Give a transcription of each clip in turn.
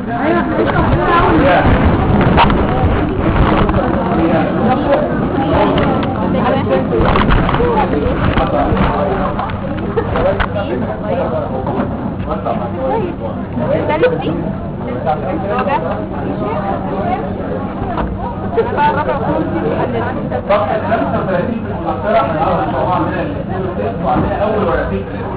صفحة 35 في المذكرة هنعرض ان شاء الله عندنا الاثنين والتسع وعندنا اول ورقتين في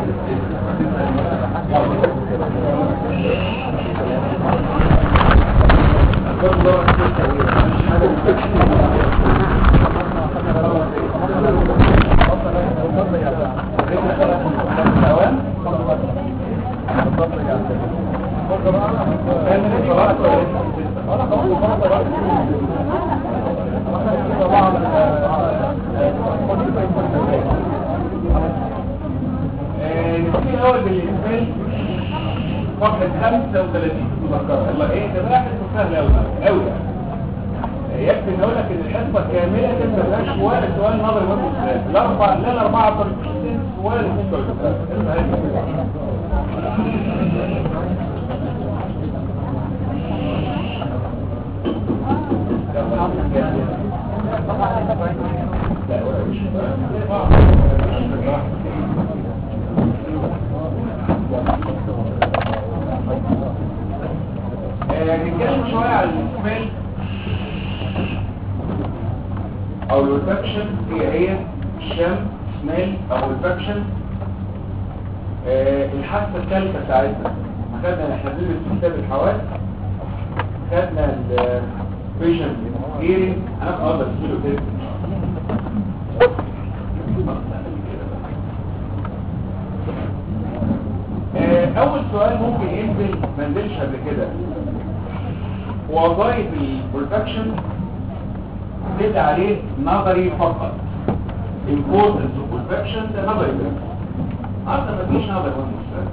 نبتدي الاول بالانسان صفحة 35 مذكرة يلا ايه ده بقى حصة سهلة قوي قوي يكفي ان اقول لك ان الحصة كاملة ما فيهاش ولا سؤال نظري ولا سؤال لا اربع لا الاربعة طريقتين ولا الاثنين طريقتين نتكلم شوية على الاسمال او الريفاكشن هي هي الشم سمال او الفاكشن الحاسة الثالثة بتاعتنا خدنا احنا بندرس في كتاب الحواس خدنا الفيجن هيرنج انا اقدر اسيله كده اول سؤال ممكن ينزل ما نزلش قبل كده وظائف البرودكشن زد عليه نظري فقط importance of perfection ده نظري بس اصلا ما فيش نظري ولا مستوى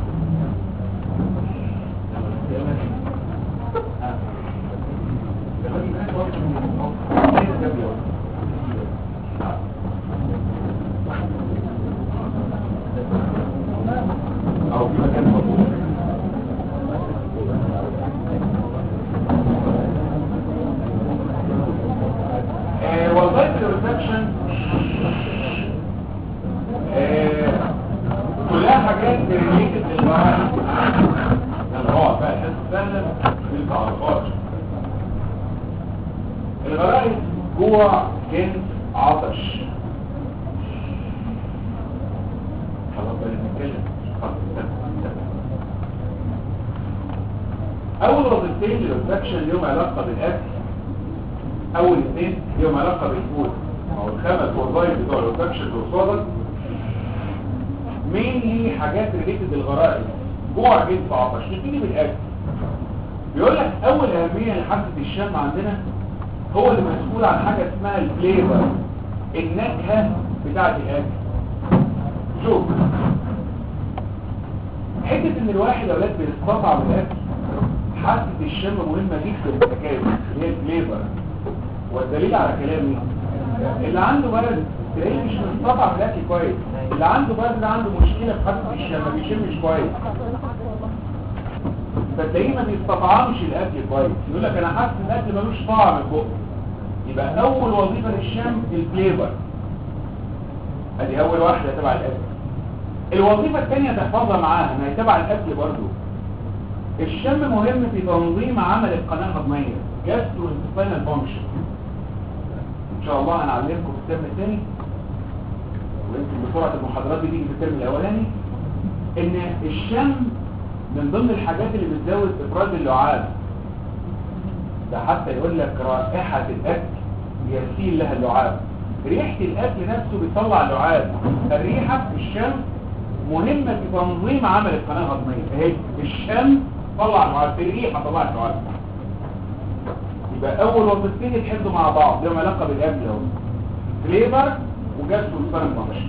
او في مكان مضبوط وظائف الريسبشن كلها حاجات ريليتد للمراحل الغرائز بقى الحس السهله بالتعرفات الغرائز جوع جنس عطش خلاص بقى نتكلم اول وظيفتين للريسبشن ليهم علاقه بالاكل اول اثنين ليهم علاقه بالفود او الخمس وظائف بتوع الريسبشن والصدر مين ليه حاجات ريليتد للغرائز جوع جنس عطش نبتدي بالاكل بيقول لك اول اهميه لحاسه الشم عندنا هو اللي مسؤول عن حاجه اسمها الفليفر النكهه بتاعه الاكل شوف حته ان الواحد اولاد بيستطعم الاكل حاسه الشم مهمه جدا في التكامل اللي هي الفليفر والدليل على كلامي اللي عنده برد تلاقيه مش مستطعم الاكل كويس اللي عنده برد ده عنده مشكله في حاسه الشم ما بيشمش كويس فتلاقيه ما بيستطعمش الاكل كويس يقول لك انا حاسس ان الاكل ملوش طعم في بقي يبقى اول وظيفه للشم الفليفر ادي اول واحده تبع الاكل الوظيفه الثانيه تحفظها معاها ما هي تبع الاكل برضه الشم مهم في تنظيم عمل القناه الهضميه جاسترو انتستينال فانكشن ان شاء الله هنعلمكم في الترم الثاني ويمكن بسرعه المحاضرات دي تيجي في الترم الاولاني ان الشم من ضمن الحاجات اللي بتزود افراز اللعاب ده حتى يقول لك رائحه الاكل يسيل لها اللعاب ريحه الاكل نفسه بيطلع اللعاب الريحه الشم مهمه في تنظيم عمل القناه الهضميه اهي الشم طلع اللعاب الريحه طلعت اللعاب يبقى اول وظيفتين يتحدوا مع بعض لهم علاقه بالاكل اهو فليفر وجاز والفرن فانكشن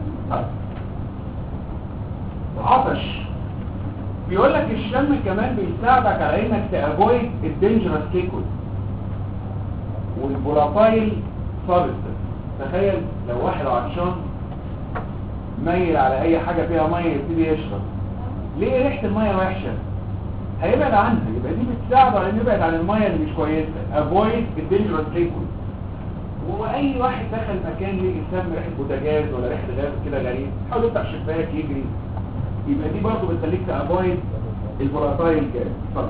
عطش بيقول لك الشم كمان بيساعدك على انك تافويد الدينجرس ليكويد والبولاتايل سابستنس تخيل لو واحد عطشان ميل على اي حاجه فيها ميه يبتدي يشرب ليه ريحه الميه وحشه هيبعد عنها يبقى دي بتساعده على انه يبعد عن الميه اللي مش كويسه افويد الدينجرس ليكويد واي واحد دخل مكان ليه يسمى ريحه بوتاجاز ولا ريحه غاز كده غريب حاول يفتح شباك يجري يبقى دي برضه بتخليك تافويد الفولاتايل جاز اتفضل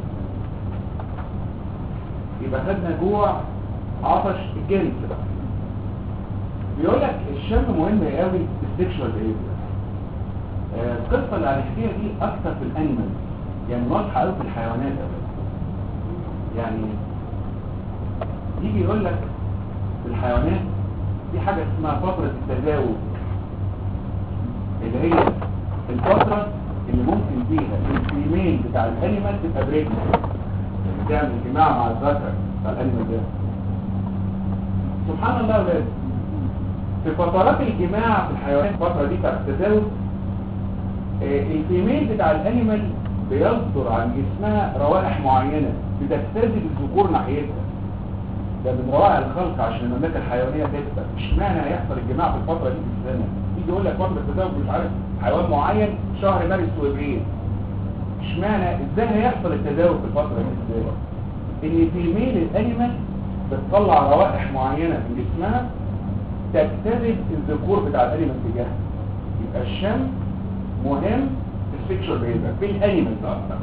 يبقى خدنا جوع عطش الجنس بقى بيقول لك الشم مهم قوي في السكشوال بيهيفير القصه اللي هنحكيها دي اكتر في الانيمال يعني واضحه قوي في الحيوانات قوي يعني يجي يقول لك في الحيوانات في حاجه اسمها فتره التزاوج اللي هي الفتره اللي ممكن فيها الفيميل بتاع الانيمال تبقى بريجننت يعني تعمل جماع مع الذكر بتاع الانيمال ده سبحان الله ولاد في فترات الجماع في الحيوانات الفتره دي بتاعت التزاوج آه، الفيميل بتاع الانيمال بيصدر عن جسمها روائح معينة بتستجذب الذكور ناحيتها ده من روائح الخلق عشان المملكة الحيوانية تثبت مش معنى هيحصل الجماع في الفترة دي في السنة يجي يقول لك فترة التزاوج مش عارف حيوان معين شهر مارس وابريل مش معنى ازاي هيحصل التزاوج في الفترة دي ازاي ان فيميل الانيمال بتطلع روائح معينة من جسمها تجتذب الذكور بتاع الانيمال تجاهها يبقى الشم مهم في السكشوال بيهيفير في الانيمالز اكتر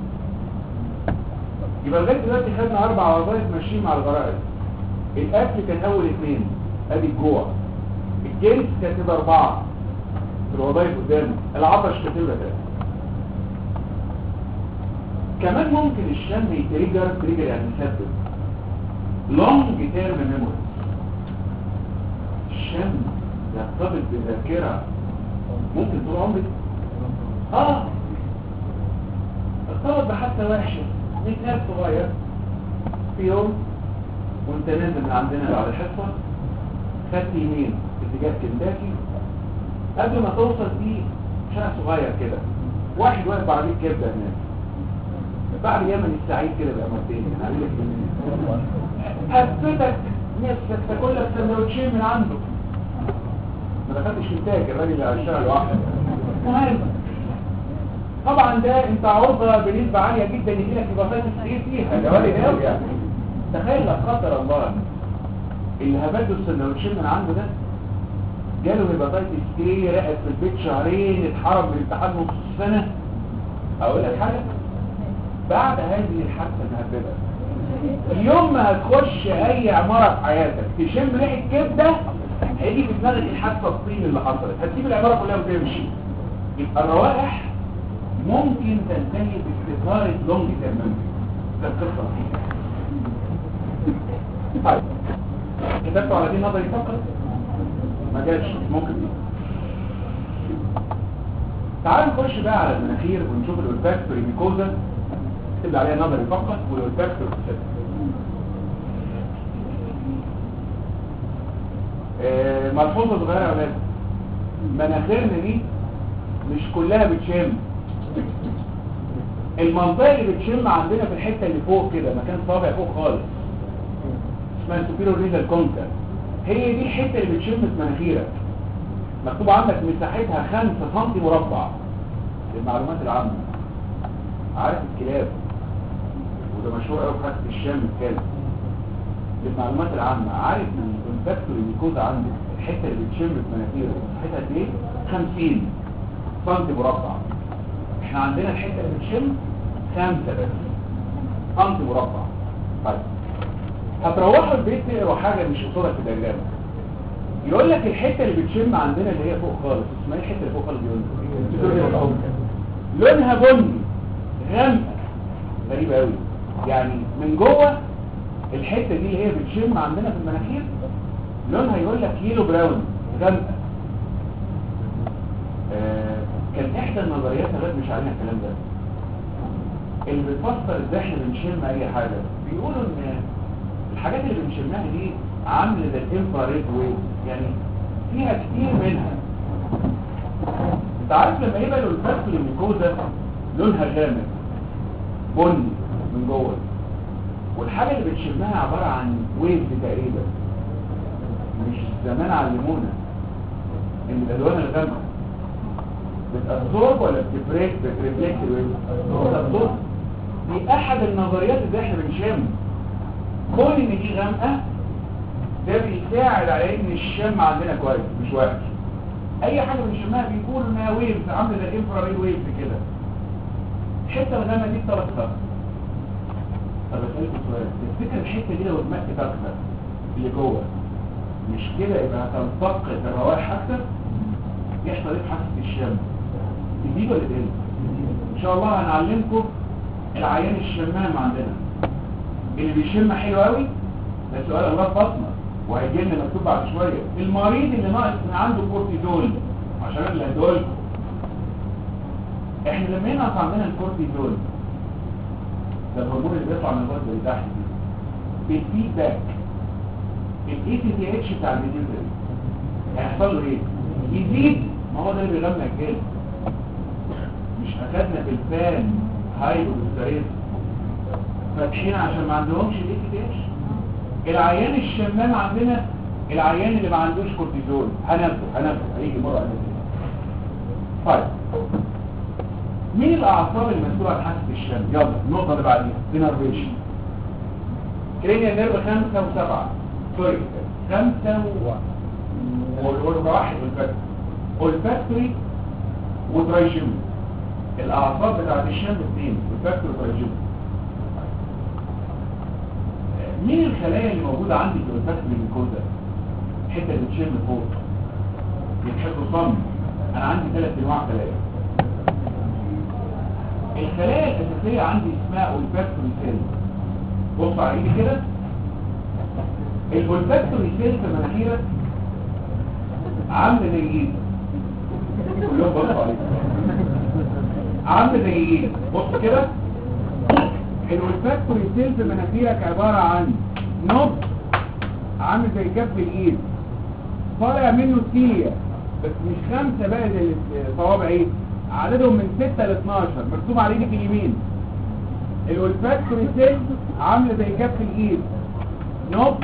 يبقى لغايه دلوقتي خدنا اربع وظائف ماشيين مع الغرائز الاكل كان اول اثنين ادي الجوع الجنس كانت كده اربعه في الوظائف قدامه العطش كانت كده ثلاثه كمان ممكن الشم يتريجر تريجر يعني يسبب لونج تيرم ميموري الشم يرتبط بذاكره ممكن طول عمرك اه ارتبط بحادثه وحشه مثال صغير في يوم وانت نازل من عندنا بعد الحصه خدت يمين اتجاه كنتاكي قبل ما توصل في شارع صغير كده واحد واقف بعربيه كبده هناك بعد يمن السعيد كده بقى مرتين هفتك نفسك تاكل لك سندوتشين من عنده ما دخلتش كنتاكي الراجل اللي على الشارع لوحده مهم طبعا ده انت عرضة بنسبة عالية جدا يجي لك هيباتيتس ايه فيها ده وارد قوي يعني تخيل لا قدر الله اللي هبدوا السندوتشين من عنده ده جاله هيباتيتس ايه رقد في البيت شهرين اتحرم من الامتحان نص السنة اقول لك حاجة بعد هذه الحادثة المهببة يوم ما هتخش اي عمارة في حياتك تشم ريحة كبدة هيجي في دماغك الحادثة الطين اللي حصلت هتسيب العمارة كلها وتمشي يبقى الروائح ممكن تنتهي باستثارة لونج تيرم ده القصة طيب كتبتوا على دي نظري فقط ما جاش ممكن دي تعالوا نخش بقى على المناخير ونشوف الولفاكتوري ميكوزا تبقى عليها نظري فقط والولفاكتوري آه ملحوظة صغيرة يا ولاد مناخيرنا دي مش كلها بتشم المنطقة اللي بتشم عندنا في الحتة اللي فوق كده مكان صابع فوق خالص اسمها سوبيرو ريزال كونكا هي دي الحتة اللي بتشم في مناخيرك مكتوب عندك مساحتها 5 سم مربع للمعلومات العامة عارف الكلاب وده مشهور قوي في حاسة الشام الكلب للمعلومات العامة عارف ان الفاكتور الميكوزا عندك الحتة اللي بتشم في مناخيرك مساحتها قد ايه 50 سم مربع احنا عندنا الحتة اللي بتشم خمسة بس سم مربع طيب هتروحوا البيت تقروا حاجة مش قصورة في الدياجرام يقول لك الحتة اللي بتشم عندنا اللي هي فوق خالص اسمها ايه الحتة اللي فوق خالص يقول لونها بني غامقة غريبة قوي يعني من جوه الحتة دي اللي هي بتشم عندنا في المناخير لونها يقول لك يلو براون غامقة آه كان احدى النظريات غير مش عليها الكلام ده اللي بتفسر ازاي احنا بنشم اي حاجة بيقولوا ان الحاجات اللي بنشمها دي عامله زي الانفراريد ويف يعني فيها كتير منها انت عارف لما يبقى الفاكتور الميكوزا لونها غامق بني من جوه والحاجه اللي بتشمها عباره عن ويف تقريبا مش زمان علمونا ان الالوان الغامقه بتابزورب ولا بتبريك بتريفلكت الويف بتابزورب دي احد النظريات اللي احنا بنشم كون ان دي غامقه ده بيساعد على ان الشم عندنا كويس مش وحش اي حاجه بنشمها بيقولوا انها ويفز عامله زي الانفراريد ويفز كده الحته الغامقه دي ثلاث خط طب اسالكم سؤال تفتكر الحته دي لو اتمكت اكتر اللي جوه مش كده يبقى هتنتقل الروائح اكتر يحصل ايه في حاسه الشم تزيد ولا تقل ان شاء الله هنعلمكم العيان الشمام عندنا اللي بيشم حلو قوي ده سؤال امراض بطنه وهيجي لنا مكتوب بعد شويه المريض اللي ناقص من عنده كورتيزول عشان اللي هدول احنا لما ينقص عندنا الكورتيزول ده الهرمون اللي بيطلع من الغده اللي تحت دي بالفيدباك الاي تي تي اتش بتاع الفيديوتري هيحصل له ايه يزيد ما هو ده اللي بيغمى الجلد مش اخدنا بالفان هايبوستريس فاتحين عشان ما عندهمش الاي تي تي اتش العيان الشمام عندنا العيان اللي ما عندوش كورتيزول هنبه هنبه هيجي مره هنبه طيب مين الاعصاب المسؤوله عن حاسه الشم يلا النقطه اللي بعديها انرفيشن كرينيال نيرف خمسة وسبعة سوري خمسة و والواحد والفاكتوري والفاكتوري وترايجيم الاعصاب بتاعت الشم اثنين والفاكتوري وترايجيم مين الخلايا اللي موجودة عندي في الفاكتوري ميكوزا الحتة اللي بتشم فوق يتحطوا صم انا عندي ثلاث انواع خلايا الخلايا الاساسية عندي اسمها اولفاكتوري سيل بص على ايدي كده الاولفاكتوري سيل في مناخيرك عامله زي ايه كلهم بصوا عليك عامله زي ايه بص كده الولفاكتوري سيل في مناخيرك عباره عن نص عامل زي كف الايد طالع منه سيليا بس مش خمسه بقى زي الصوابع ايه عددهم من 6 ل 12 مكتوب على ايدك اليمين الولفاكتوري سيل عامله زي كف الايد نص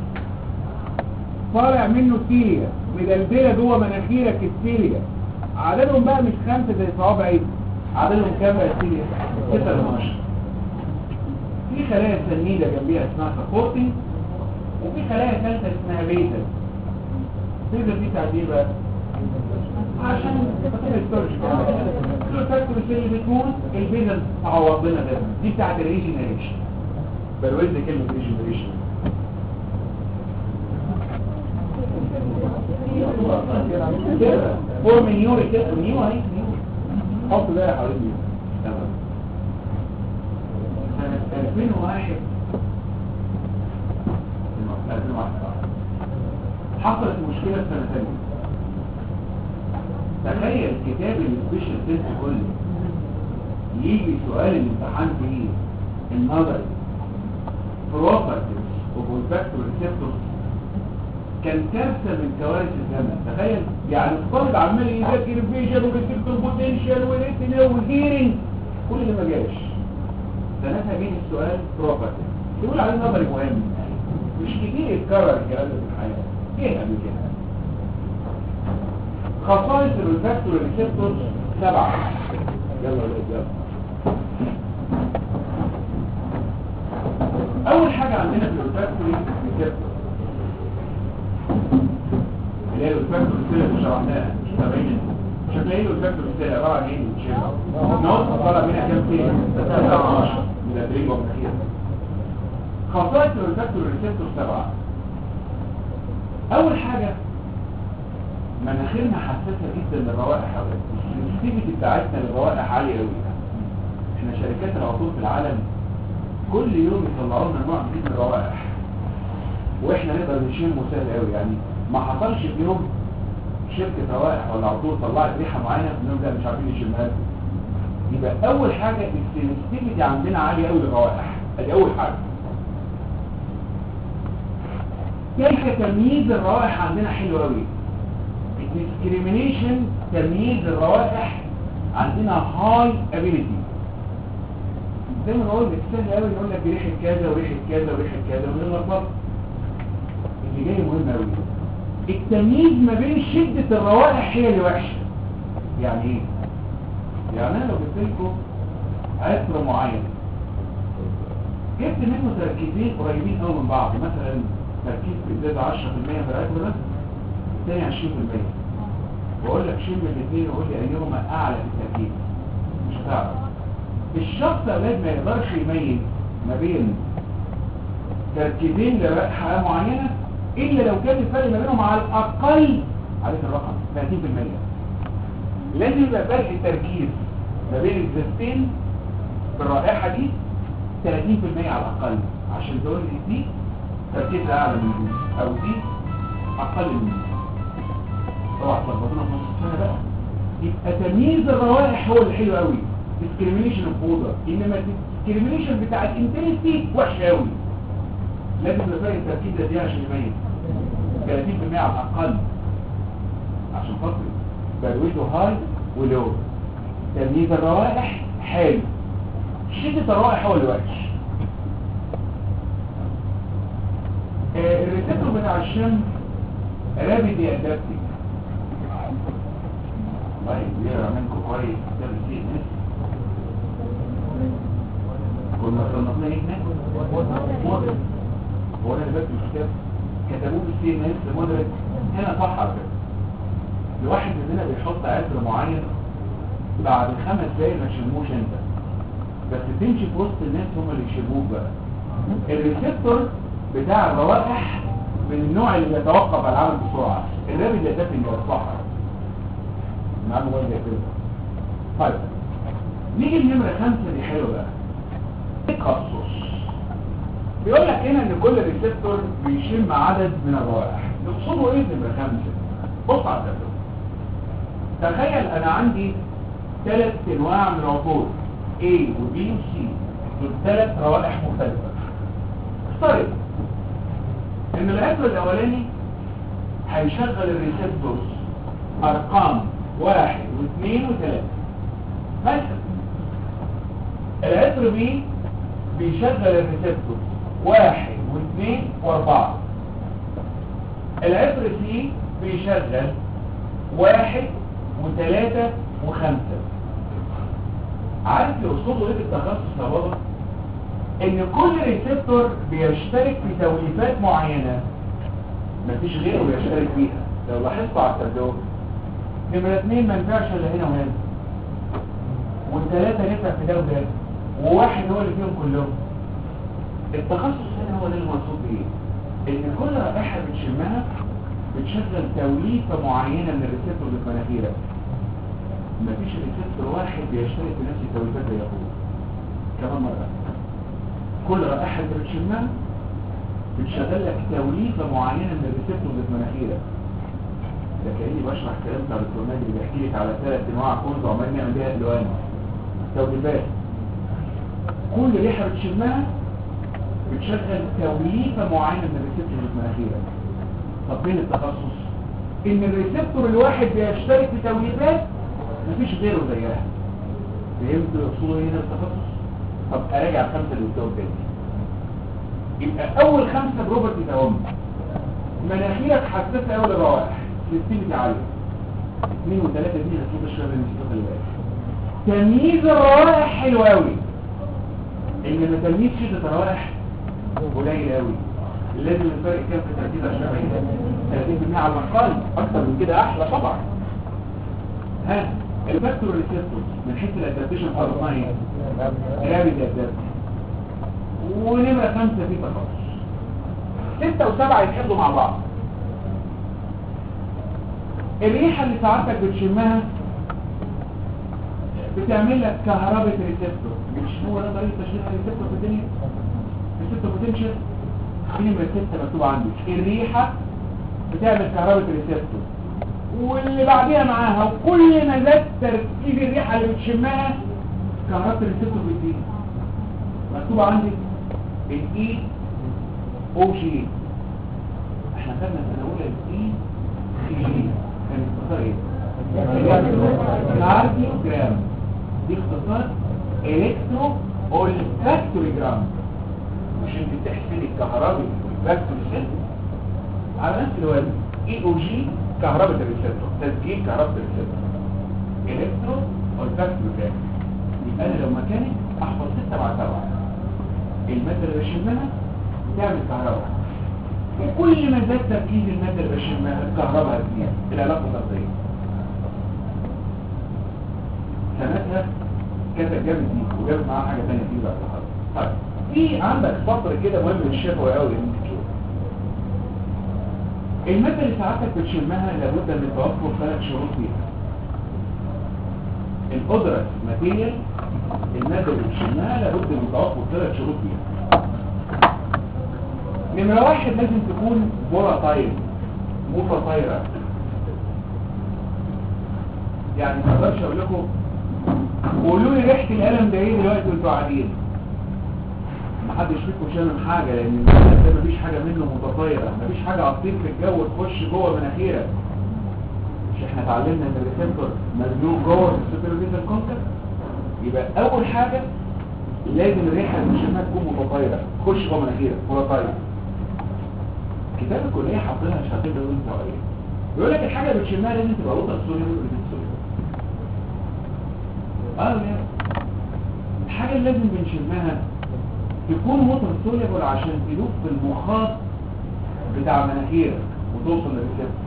طالع منه سيليا مدلدله جوه مناخيرك السيليا عددهم بقى مش خمسه زي صوابع ايه عددهم كام بقى سيليا 6 ل 12 في خلايا سنيدة جنبيها اسمها سابورتي وفي خلايا ثالثة اسمها بيتا بيتا دي تعديل بقى عشان تفكير الستورج الفاكتور اللي بتموت البيتا تعوض لنا ده دي بتاعت الريجنريشن بلوز كلمة ريجنريشن كده فور منيوري كده منيو اهي حط ده يا حبيبي تمام سنة 2001 حصلت مشكلة في سنة ثانية تخيل كتاب السبيشال تيست كله يجي سؤال الامتحان فيه النظري properties of olfactory receptors كان كارثة من كوارث الزمن تخيل يعني الطالب عمال يذاكر فيجن وريسبتور بوتنشال وريتنا وهيرنج كل اللي ما جاش سنتها جه السؤال بروبرتي يقول عليه نظري مهم مش كتير يتكرر الكلام ده في الحياة ايه قبل كده خصائص الريفاكتور ريسبتور سبعة يلا يلا اول حاجة عندنا في الريفاكتور ريسبتور اللي هي الريفاكتور ريسبتور اللي شرحناها مش تابعين مش هتلاقي الريفاكتور ريسبتور عبارة عن ايه نقط طلع منها كام فيه 13 من الادريج والمخير خصائص الريسبتور ريسبتور سبعة اول حاجة مناخيرنا حساسة جدا للروائح حوالي السنسيتيفيتي بتاعتنا للروائح عالية قوي احنا شركات العطور في العالم كل يوم يطلعوا لنا نوع جديد من الروائح واحنا نقدر نشمه سهل قوي يعني ما حصلش في يوم شركة روائح ولا عطور طلعت ريحة معينة في اليوم ده مش عارفين نشمها يبقى اول حاجة السنسيتيفيتي عندنا عالية قوي للروائح ادي اول حاجة كيف تمييز الروائح عندنا حلو قوي الديسكريميشن تمييز الروائح عندنا هاي ابيليتي زي ما نقول سهل قوي نقول لك ريحه كذا وريحه كذا وريحه كذا ومن لخبط اللي جاي مهم قوي التمييز ما بين شده الروائح هي اللي وحشه يعني ايه يعني انا لو جبت لكم عطر معين جبت منه تركيزين قريبين قوي من بعض مثلا تركيز في ازازه 10% من الراتب ده الثاني 20% واقول لك شيل من الاثنين وقول لي ايهما اعلى في التركيز مش هتعرف الشخص اولاد ما يقدرش يميز ما بين تركيزين لرائحه معينه الا لو كان الفرق ما بينهم على الاقل عليك الرقم 30% لازم يبقى فرق التركيز ما بين الزيتين بالرائحه دي 30% على الاقل عشان تقول لي دي تركيزها اعلى من دي او دي اقل من دي طبعا تلخبطونا في نص السنه بقى يبقى تمييز الروائح هو اللي حلو قوي discrimination of odor انما discrimination بتاع الانتنسيتي وحش قوي لازم يبقى فرق التركيز ده دي عشان يبين 30% على الاقل عشان خاطر برويته هاي ولو تمييز الروائح حلو شدة الروائح هو اللي وحش آه، الريسبتور بتاع الشم رابد يأدبتك طيب بيقرا منكم كويس كتاب السي ان اس كنا صنفناه ايه هناك مودرن هو انا اللي بكتب الكتاب كتبوه بالسي ان اس مودرن هنا صح على فكره الواحد مننا بيحط عطر معين بعد خمس دقايق ما تشموش انت بس تمشي في وسط الناس هم اللي يشموك بقى الريسبتور بتاع الروائح من النوع اللي بيتوقف على العمل بسرعه الرابد اللي ده اللي الصحراء معاه موبايل زي كده طيب نيجي لنمرة خمسة دي حلوة بقى تخصص بيقول لك هنا ان كل ريسبتور بيشم عدد من الروائح يقصدوا ايه نمرة خمسة بص على التابلو تخيل انا عندي ثلاث انواع من العطور A و B و C دول ثلاث روائح مختلفة افترض ان العطر الاولاني هيشغل الريسبتورز ارقام واحد واثنين وثلاثة مثلا العطر بي بيشغل الريسبتور واحد واثنين واربعة العطر سي بيشغل واحد وثلاثة وخمسة عارف يقصدوا ايه بالتخصص يا بابا ان كل ريسبتور بيشترك في توليفات معينة مفيش غيره بيشترك فيها لو لاحظتوا على الترجمة نمرة اتنين ما ينفعش الا هنا وهنا والثلاثة نفع في ده وده وواحد هو اللي فيهم كلهم التخصص هنا هو ده المقصود بايه ان كل رائحة بتشمها بتشغل توليفة معينة من الريسبتور اللي في مناخيرك مفيش ريسبتور واحد بيشترك في نفس التوليفات زي اخوه كمان مرة كل رائحة انت بتشمها بتشغل لك توليفة معينة من الريسبتور اللي في مناخيرك ده كأني بشرح كلام بتاع الدكتور اللي بيحكي لك على ثلاث انواع كنز وعمال نعمل بيها الوان توليفات كل ريحة بتشمها بتشغل توليفة معينة من الريسبتور اللي في مناخيرك طب فين التخصص ان الريسبتور الواحد بيشترك في توليفات مفيش غيره زيها فهمت اصول هنا التخصص طب اراجع الخمسه اللي قلتهم تاني يبقى اول خمسه بروبرتي تهم مناخيرك حساسه قوي للروائح سيستمتي عاليه اثنين وثلاثه دي هتشوف الشغل اللي مش خلي بالك تمييز الروائح حلو قوي انما تمييز شده الروائح قليل قوي لازم الفرق كام في التركيز عشان يبين 30% على الاقل اكتر من كده احلى طبعا ها الفاكتور ريسبتور من حيث الادابتيشن فارماين رابد ادابت ونمرة خمسة في تخصص ستة وسبعة يتحدوا مع بعض الريحة اللي ساعتك بتشمها بتعمل لك كهربة ريسبتور مش هو ده طريقة تشغيل الريسبتور في الدنيا ريسبتور بوتنشال في نمرة ستة مكتوب عندك الريحة بتعمل كهربة ريسبتور واللي بعديها معاها وكل ما زاد تركيز الريحة اللي بتشمها كهربة الريسبتور بتزيد مكتوب عندك الاي او جي احنا خدنا سنة اولى الاي سي جي كان اختصار ايه؟ كارديوجرام دي اختصار الكترو اولفاكتوريجرام مش انت بتحسن الكهربي والفاكتوري سيل على نفس الوزن اي او جي كهرباء الريسبتور تسجيل كهرباء الريسبتور الكترو اولفاكتوريجرام يبقى انا لو مكانك احفظ 6 مع 7 المادة اللي بشمها تعمل كهرباء وكل ما زاد تركيز المادة اللي بشمها الكهرباء هتزيد العلاقة الطردية سنتها كتب جابت دي وجابت معاها حاجة تانية دي بقى طيب في عندك سطر كده مهم للشفوي قوي المادة اللي ساعتك بتشمها لابد من توفر ثلاث شروط فيها القدرة ماتيريال المادة اللي بتشمها لابد من توفر ثلاث شروط فيها نمرة واحد لازم تكون فولاتايل متطايرة يعني ما اقدرش اقول لكم قولوا لي ريحة القلم ده ايه دلوقتي وانتوا قاعدين محدش فيكم شامم حاجة لان المادة ده مفيش حاجة منه متطايرة مفيش حاجة عطيك في الجو تخش جوه مناخيرك مش احنا اتعلمنا ان الريسبتور مزنوق جوه في السوبرفيزال كونتاكت يبقى اول حاجة لازم الريحة اللي بنشمها تكون متطايرة تخش جوه مناخيرك متطايرة كتاب الكلية حاطينها شهادتين دول انت ايه بيقول لك الحاجة اللي بتشمها لازم تبقى وتر سوليبل وريزيت سوليبل اه يا الحاجة اللي لازم بنشمها تكون وتر سوليبل عشان تدوب في المخاط بتاع مناخيرك وتوصل للريسبتور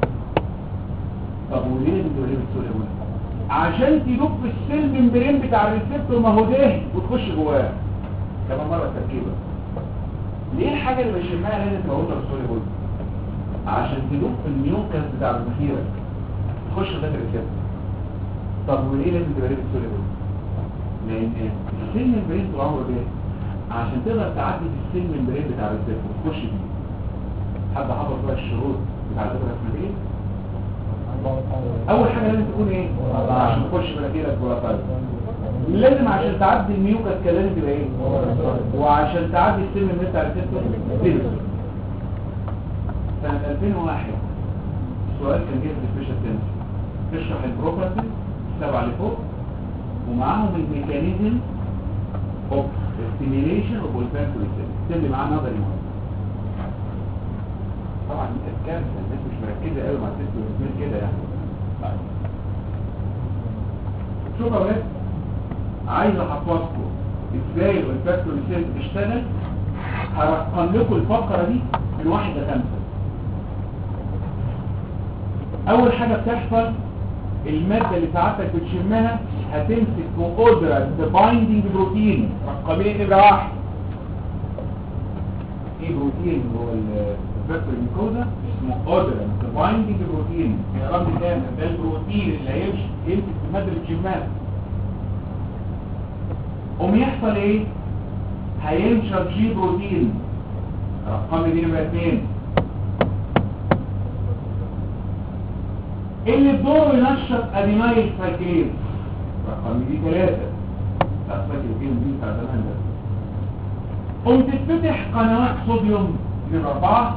طب وليه لازم تبقى ريزيت سوليبل عشان تدوب في السيل ممبرين بتاع الريسبتور ما هو ده وتخش جواه كمان مرة تركيبه ليه الحاجة اللي بشمها لازم تبقى وتر سوليبل عشان تدوب في الميوكس بتاع المناخيرك تخش ده الريسبتور طب وليه لازم تبقى ريزيت سوليبل لان السيل ممبرين طول عمره ده عشان تقدر تعدي في السن من بريد بتاع الريسبتور وتخش فيه حد حفظ بقى الشروط بتاع الريسبتور اسمها ايه اول حاجه لازم تكون ايه عشان تخش مناخيرك فولاتايل لازم عشان تعدي الميوكس كان لازم تبقى ايه وعشان تعدي السن من بتاع الريسبتور تلبس سنه 2001 سؤال كان جاي في سبيشال تنس تشرح البروبرتي السبعه اللي فوق ومعاهم الميكانيزم اوف stimulation of olfactory cells تبني معاه نظري مهم طبعا دي كانت كارثه الناس مش مركزه قوي مع الست والزميل كده يعني شوف يا ولاد عايز احفظكم ازاي الاولفاكتوري سيل بتشتغل هرقم لكم الفقره دي من واحد لخمسه اول حاجه بتحصل المادة اللي ساعتك بتشمها هتمسك بقدرة بايندينج بروتين رقمين نمرة واحد في بروتين هو الفيكتور ميكوزا اسمه قدرة بايندينج بروتين الرمز ده ده البروتين اللي هيمشي يمسك في المادة اللي بتشمها قوم يحصل ايه؟ هينشر جي بروتين رقم دي نمرة اتنين اللي بدوره ينشط ادينايل سايكلين رقم دي ثلاثة لا سايكلين دي بتاع زمان ده قوم تتفتح قنوات صوديوم من أربعة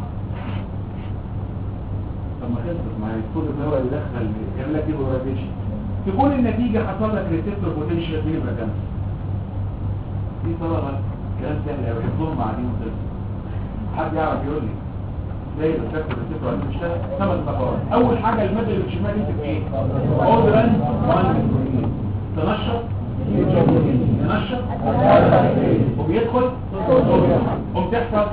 طب ما خلصت معايا الصوديوم هو اللي دخل يعمل لك ايه بروتيشن تكون النتيجة حصل لك ريسبتور بوتنشال في نمرة خمسة دي طلبة كلام سهل قوي حفظهم قاعدين وخلص حد يعرف يقول لي زي الريسبتور الريسبتور اللي بيشتغل ثمان خطوات اول حاجه الماده اللي بتشمها دي بتبقى ايه اودران تنشط تنشط وبيدخل قوم تحصل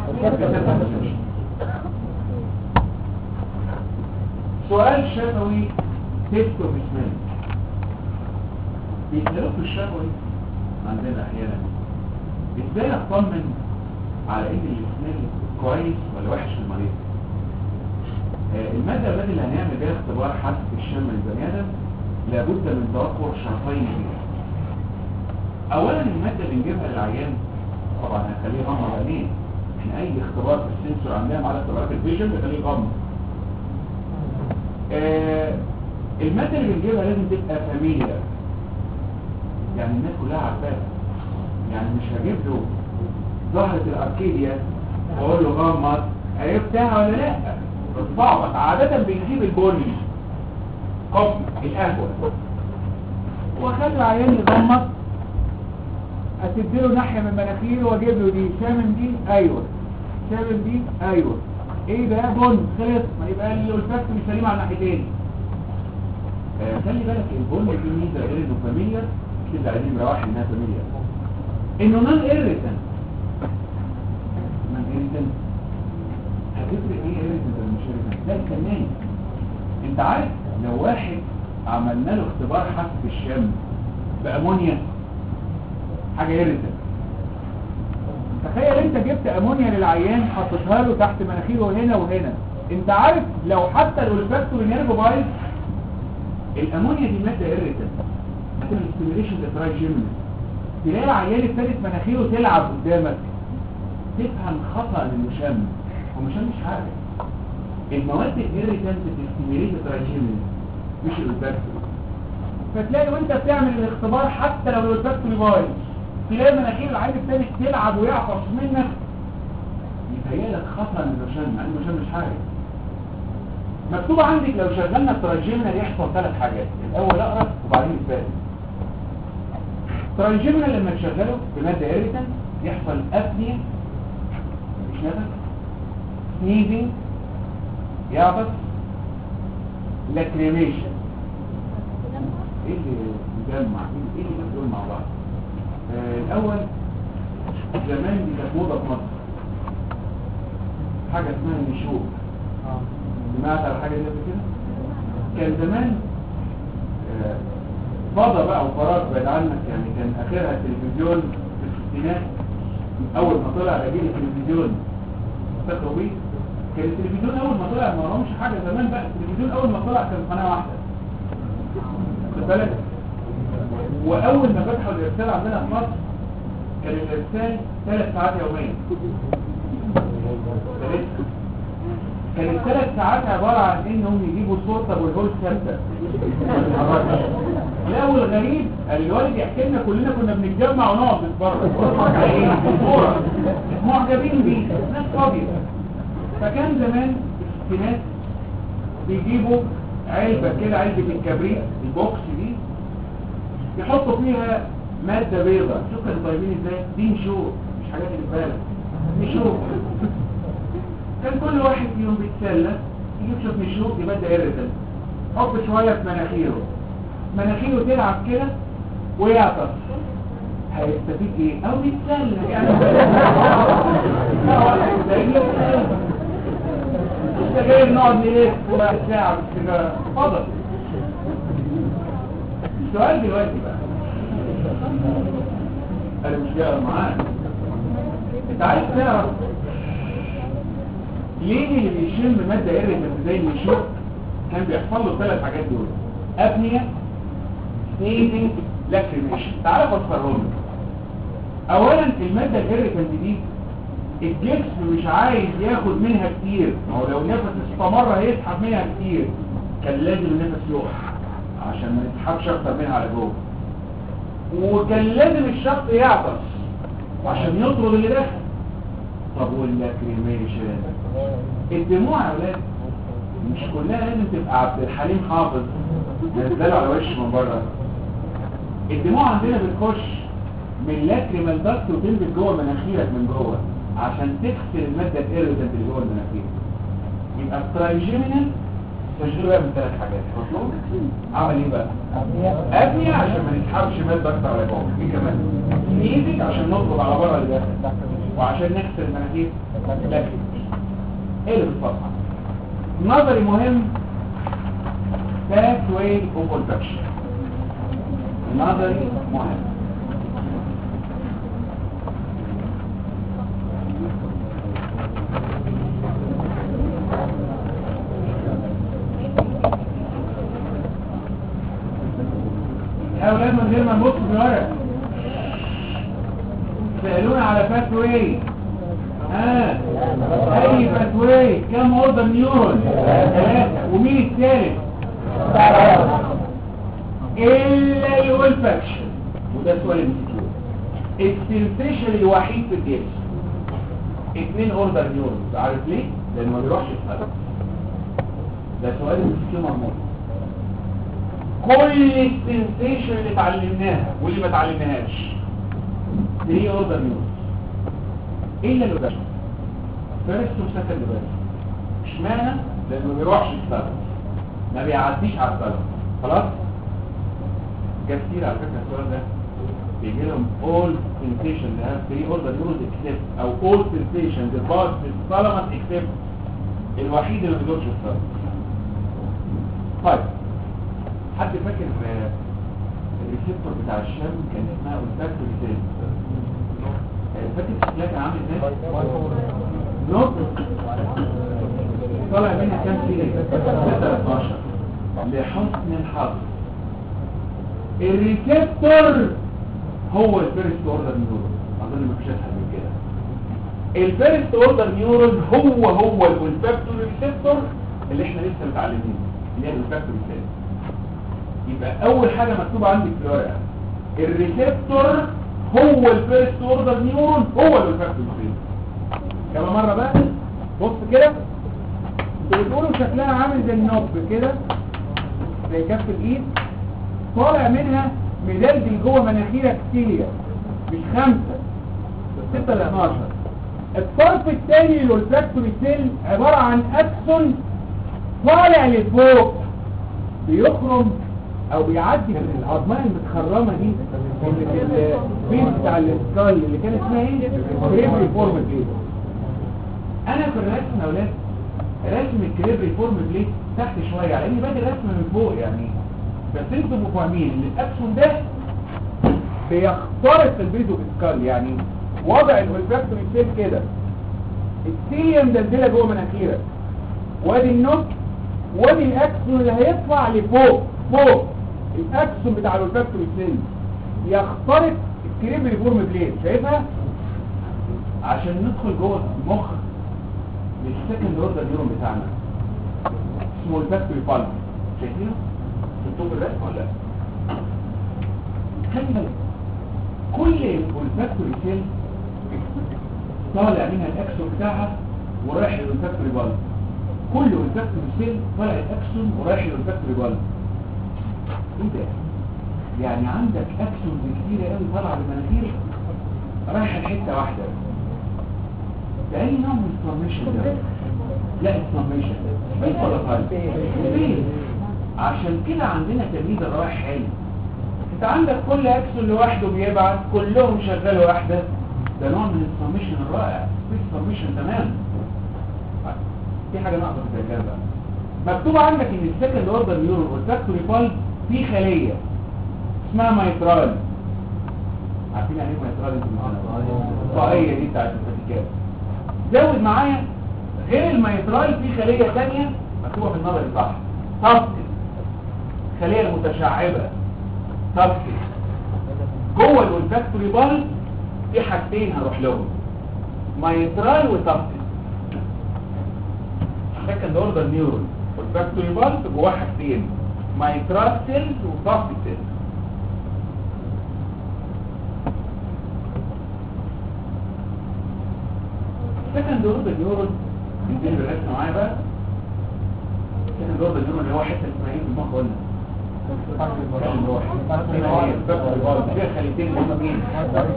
سؤال شفوي تيست اوف سميل بيسألوك في الشفوي عندنا احيانا ازاي اطمن على ان السميل كويس ولا وحش في المريض المادة التي اللي هنعمل بيها اختبار حاسة الشم للبني آدم لابد من توفر شرطين فيها اولا المادة اللي نجيبها للعيان طبعا هنخليه غمض عينيه احنا اي اختبار في السنسور عندنا على اختبارات الفيجن بخليه غمض آه المادة اللي بنجيبها لازم تبقى فاميليا يعني الناس كلها عارفاها يعني مش هجيب له ظهرة الاركيديا واقول له غمض عرفتها ولا لا بتتعبط عادة بنجيب البني كوب القهوة واخلي العيان يغمض اسدله ناحية من مناخيره واجيب له دي شامم دي ايوه شامم دي ايوه ايه ده بن خلص ما يبقى الفاكتوري سليم على الناحيتين آه خلي بالك البن دي ميزه غير انه فاميليا كده عايزين نبقى واحد انها فاميليا انه نون ايريتنت يستناني انت عارف لو واحد عملنا له اختبار حس الشم بامونيا حاجه يرزق تخيل انت جبت امونيا للعيان حطيتها له تحت مناخيره هنا وهنا انت عارف لو حتى الاولفاكتوري نيرف بايظ الامونيا دي ماده ايريتنت هتعمل ستيميليشن للترايجيمنس تلاقي العيان ابتدت مناخيره تلعب قدامك تفهم خطا انه شم هو ما شمش حاجه المواد الايريتنت بتستيميليت الترايجيمنس مش الاولفاكتوري فتلاقي وانت بتعمل الاختبار حتى لو الاولفاكتوري بايظ تلاقي مناخير العين ابتدت تلعب ويعطش منك يتهيألك خطأ انه شم يعني ما شمش حاجه مكتوب عندك لو شغلنا التراجيمنال يحصل ثلاث حاجات الاول اقرا وبعدين اثبات التراجيمنال لما تشغله بماده ايريتنت يحصل ابنيا مش نفس سنيزنج يعبس لاكريميشن ايه اللي مجمع ايه اللي بتقول مع بعض آه الاول زمان دي كانت موضه في مصر حاجه اسمها النشوء سمعت على حاجه زي كده كان زمان آه فضى بقى وفراغ بعيد عنك يعني كان اخرها التلفزيون في الستينات اول ما طلع جيل التلفزيون فاكروا بيه كان التلفزيون اول ما طلع ما وراهمش حاجه زمان بقى التلفزيون اول ما طلع كان قناه واحده خد بالك واول ما فتحوا الارسال عندنا في مصر كان الارسال ثلاث ساعات يوميا كان الثلاث ساعات عبارة عن انهم يجيبوا صورة ابو الهول ثابتة لا والغريب الوالد يحكي لنا كلنا كنا بنتجمع ونقعد نتفرج ونتفرج على ايه صورة معجبين بيه ناس فاضية فكان زمان في ناس بيجيبوا علبة كده علبة الكبريت البوكس دي يحطوا فيها مادة بيضاء شوف كانوا طيبين ازاي دي نشوف مش حاجات اللي في بالك نشوف كان كل واحد فيهم بيتسلى يجيب شوف نشوف دي مادة ايريتنت حط شوية في مناخيره مناخيره تلعب كده ويعطس هيستفيد ايه او بيتسلى يعني لسه جاي نقعد نلف وبعد ساعة بالسيجارة اتفضل السؤال دلوقتي بقى انا مش جاي معاك انت عايز تعرف ليه اللي بيشم مادة ايريتنت زي النشوء كان بيحصل له ثلاث حاجات دول ابنيا سنيزنج لاكريميشن تعالى افسرهم اولا المادة الايريتنت دي الجسم مش عايز ياخد منها كتير ما هو لو النفس استمر هيسحب منها كتير كان لازم النفس يقع عشان ما يسحبش اكتر منها على جوه وكان لازم الشخص يعطس عشان يطرد اللي داخل طب واللاكريميشن الدموع يا ولاد مش كلها لازم تبقى عبد الحليم حافظ نزله على وش من بره الدموع عندنا بتخش من لاكريمال داكت وتنزل جوه مناخيرك من جوه عشان تغسل الماده الايريتنت اللي جوه المناخير يبقى الترايجيمينال تشغيل بقى من ثلاث حاجات مطلوب عمل ايه بقى ابني عشان ما نسحبش ماده اكتر على جوه ايه كمان ايدك عشان نطلب على بره اللي داخل وعشان نغسل المناخير لكن ايه اللي بتفضل نظري مهم pathway of olfaction نظري مهم يا اولاد من غير ما نبص في الورق سألونا على pathway ها اي pathway كم اوردر نيورون ثلاثة ومين الثالث الا الولفاكشن وده سؤال المسكين السنسيشن الوحيد في الجسم اتنين اوردر نيورون عارف ليه؟ لانه ما بيروحش يتحرك ده سؤال المسكين مرموط كل السنسيشن اللي اتعلمناها واللي ما اتعلمناهاش 3 اوردر نيورون الا الولفاكشن فيرست وسكند بس اشمعنى لانه ما بيروحش يشتغل ما بيعديش على الطلب خلاص جاب كتير على فكره السؤال ده بيجي لهم all sensation اللي have three order neurons except او all sensation the part is thalamus except الوحيد اللي ما بيدورش الصرف طيب حد فاكر آه، الريسبتور بتاع الشم كان اسمها اولفاكتوري سيل فاكر شكلها كان عامل ازاي؟ نوت طالع منها كام سيل 12 لحسن الحظ الريسبتور هو الفيرست اوردر نيورون اظن ما فيش اسهل من كده الفيرست اوردر نيورون هو هو الولفاكتوري ريسبتور اللي احنا لسه متعلمينه اللي هي الولفاكتوري سيل يبقى اول حاجه مكتوبه عندك في الورقه الريسبتور هو الفيرست اوردر نيورون هو الولفاكتوري سيل كمان مره بقى بص كده انتوا بتقولوا شكلها عامل زي النوب كده زي كف الايد طالع منها مدلدل جوه مناخيرك كتير مش خمسة ستة ل 12 الطرف الثاني للولفاكتوري سيل عبارة عن اكسون طالع لفوق بيخرم او بيعدي في العظمان المتخرمة دي اللي في البيت بتاع السكال اللي كان اسمها ايه؟ كريبري فورم بليت انا في الرسم يا اولاد رسم الكريبري فورم بليت تحت شوية على اني بادئ رسم من فوق يعني بس انتوا تبقوا فاهمين ان الاكسون ده بيخترق البيزو سكال يعني وضع الولفاكتوري سيل كده السيليوم دلدله جوه مناخيرك وادي النوك وادي الاكسون اللي هيطلع لفوق فوق الاكسون بتاع الولفاكتوري سيل يخترق الكريبري فورم بليت شايفها عشان ندخل جوه المخ للسكند اوردر نيورون بتاعنا اسمه الفاكتوري بالب شايفينه شفتوه في الرسم ولا لا خلي بالك كل الفاكتوري سيل طالع منها الاكسون بتاعها ورايح للفاكتوري بالب كل الفاكتوري سيل طالع الاكسون ورايح للفاكتوري بالب ايه ده يعني عندك اكسون كتيره قوي طالعه بالمناخير رايحه لحته واحده ده اي نوع من الانفورميشن ده لا انفورميشن سبيس ولا فايل سبيس عشان كده عندنا تمييز الرايح حلو انت عندك كل اكسون لوحده بيبعت كلهم شغال واحده ده نوع من الانفورميشن الرائع سبيس انفورميشن تمام طيب، في حاجه ناقصه في الكلام بقى مكتوب عندك ان السكند اوردر نيورون والفاكتوري بالب في خليه اسمها مايترال عارفين يعني ايه مايترال انتوا معانا الطاقيه دي بتاعت الفاتيكان زود معايا غير الميترال في خلية ثانية مكتوبة في النظر صح تفصل خلية المتشعبة تفصل جوه الولفاكتوري بالب في حاجتين هروح لهم ميترال وتفصل سكند اوردر نيورون والفاكتوري بالب جواه حاجتين ميترال سيلز وتفصل سيلز سكند اوردر نيورون انتبه بالرسم معايا بقى سكند اوردر نيورون اللي هو حته اسمها ايه في المخ قلنا فيها خليتين اللي هم مين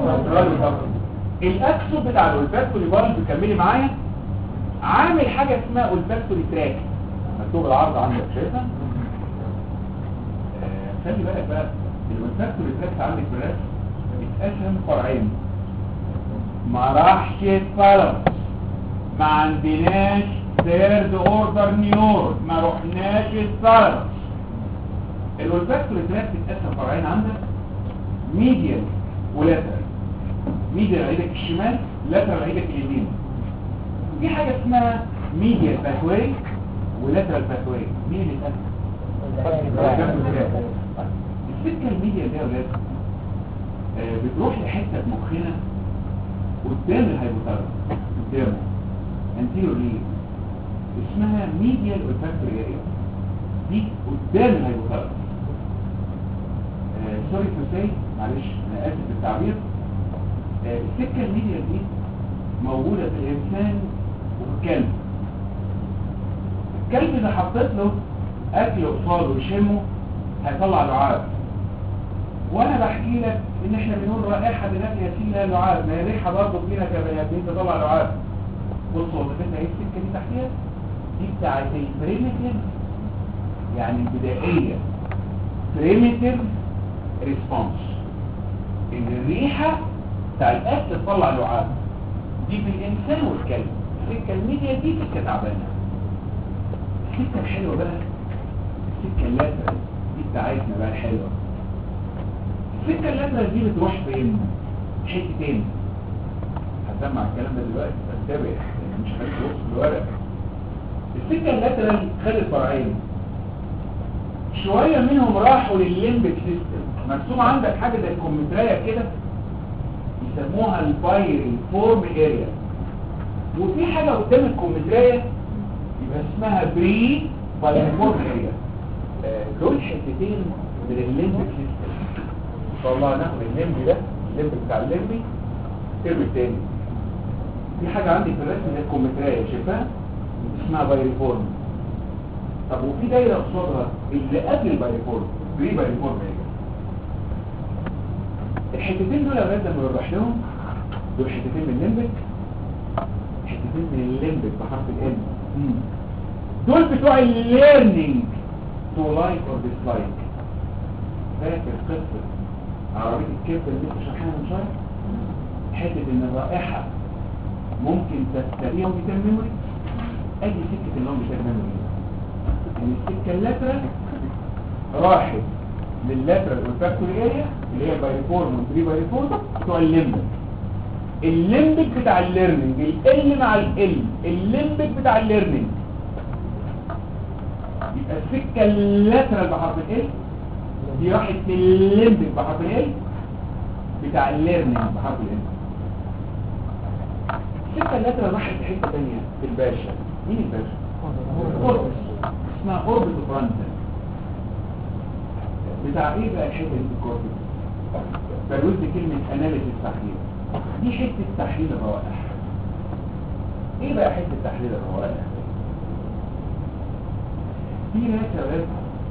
الاكسو بتاع الولفاكتوري بالب كملي معايا عامل حاجه اسمها اولفاكتوري تراك مكتوب العرض عندك شايفها آه، خلي بالك بقى الولفاكتوري تراك عندك في الرسم بيتقسم فرعين ما راحش الطلب ما عندناش ثيرد اوردر نيورون ما رحناش الطلب الولفاكتوري تراك بيتقسم فرعين عندك ميديال ولاترال ميديال على ايدك الشمال لاترال على ايدك اليمين في حاجه اسمها ميديال باثواي ولاترال باثواي مين اللي اتقسم السكه الميديال دي يا ولاد آه، بتروح لحته في مخنا قدام الهايبوثالاموس قدامه انتيرو ليه اسمها ميديال olfactory اريا دي قدام الهايبوثالاموس سوري تو سي معلش انا اسف في التعبير آه، السكه الميديال دي موجوده في الانسان وفي الكلب الكلب اذا حطيت له اكل قصاده ويشمه هيطلع لعاب وانا بحكي لك ان احنا بنقول رائحه بناكل ياسين لها لعاب ما هي ريحه برضه فينا كبني ادمين تطلع لعاب بص وظيفتها ايه السكه دي تحتيها دي بتاعت البريميتيف يعني البدائيه بريميتيف ريسبونس ان الريحه بتاع الاكل تطلع لعاب دي في الانسان والكلب السكه الميديا دي سكه تعبانه السكه الحلوه بقى السكه اللاترال دي بتاعتنا بقى الحلوه السكه اللاترال دي بتروح فين حتتين هسمع الكلام ده دلوقتي انتبه يعني مش خليك تبص في الورق السكه اللاترال خدت فرعين شويه منهم راحوا للليمبك سيستم مرسوم عندك حاجه زي الكمبيوترايه كده يسموها البايري فورم اريا وفي حاجه قدام الكمبيوترايه يبقى اسمها بري بايري فورم اريا دول حتتين من الليمبك سيستم ان شاء الله هناخد الليمبي ده الليمب بتاع الليمبي الترم الثاني في حاجه عندي في الرسم زي الكمبيوترايه شايفها اسمها بايريفورم طب وفي دايره قصادها اللي قبل البايريفورم بري بايريفورم ايه الحتتين دول يا ولاد لما بنروح لهم دول حتتين من الليمبك حتتين من الليمبك بحرف الام دول بتوع الليرنينج تو لايك اور ديسلايك فاكر قصه عربيه الكبده اللي لسه شرحناها من شويه حته ان الرائحه ممكن تستريح بتاع ميموري ادي سكه اللون بتاع ميموري ان السكه اللاترال راحت لللاترال والفاكتوري اريا اللي هي بايريفورم والبري بايريفورم بتوع الليمبك الليمبك بتاع الليرنينج ال مع ال الليمبك بتاع الليرنينج يبقى السكه اللاترال بحرف ال دي راحت للليمبك بحرف ال بتاع الليرنينج بحرف ال السكه اللاترال راحت في حته ثانيه في الباشا مين الباشا اوربس اسمها اوربس فرونتال بتاع ايه بقى الحته دي في الكورتكس بلوز كلمه اناليسيس تحليل دي حته تحليل الروائح ايه بقى حته تحليل الروائح في ناس يا ولاد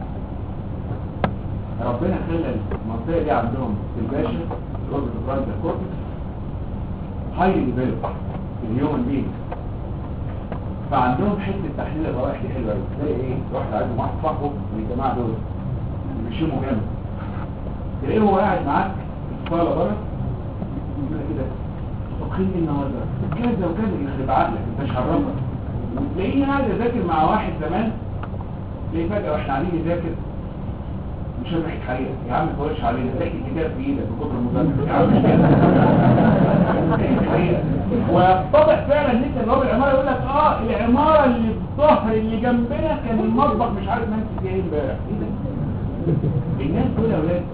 ربنا خلى المنطقه دي عندهم في الباشا الاوربس فرونتال كورتكس هايلي ديفلوب في الهيومن بينج فعندهم حته تحليل الروائح دي حلوه قوي زي ايه واحد عايز واحد صاحبه من الجماعه دول بيشموا جامد تلاقيه هو قاعد معاك في الصاله بره يقول لك كده طبخين ايه النهارده كذا وكذا يخرب عقلك انت مش هربك وتلاقيه قاعد يذاكر مع واحد زمان تلاقيه فجاه واحنا قاعدين نذاكر مش ريحه حقيقه يا عم ما تقولش علينا تلاقي الكتاب في ايدك بكتر المذاكره يا عم مش كده ويتضح فعلا ان انت اللي هو العماره يقول لك اه العماره اللي الظهر اللي جنبنا كان المطبخ مش عارف ماسك ايه امبارح ايه ده الناس دول يا اولاد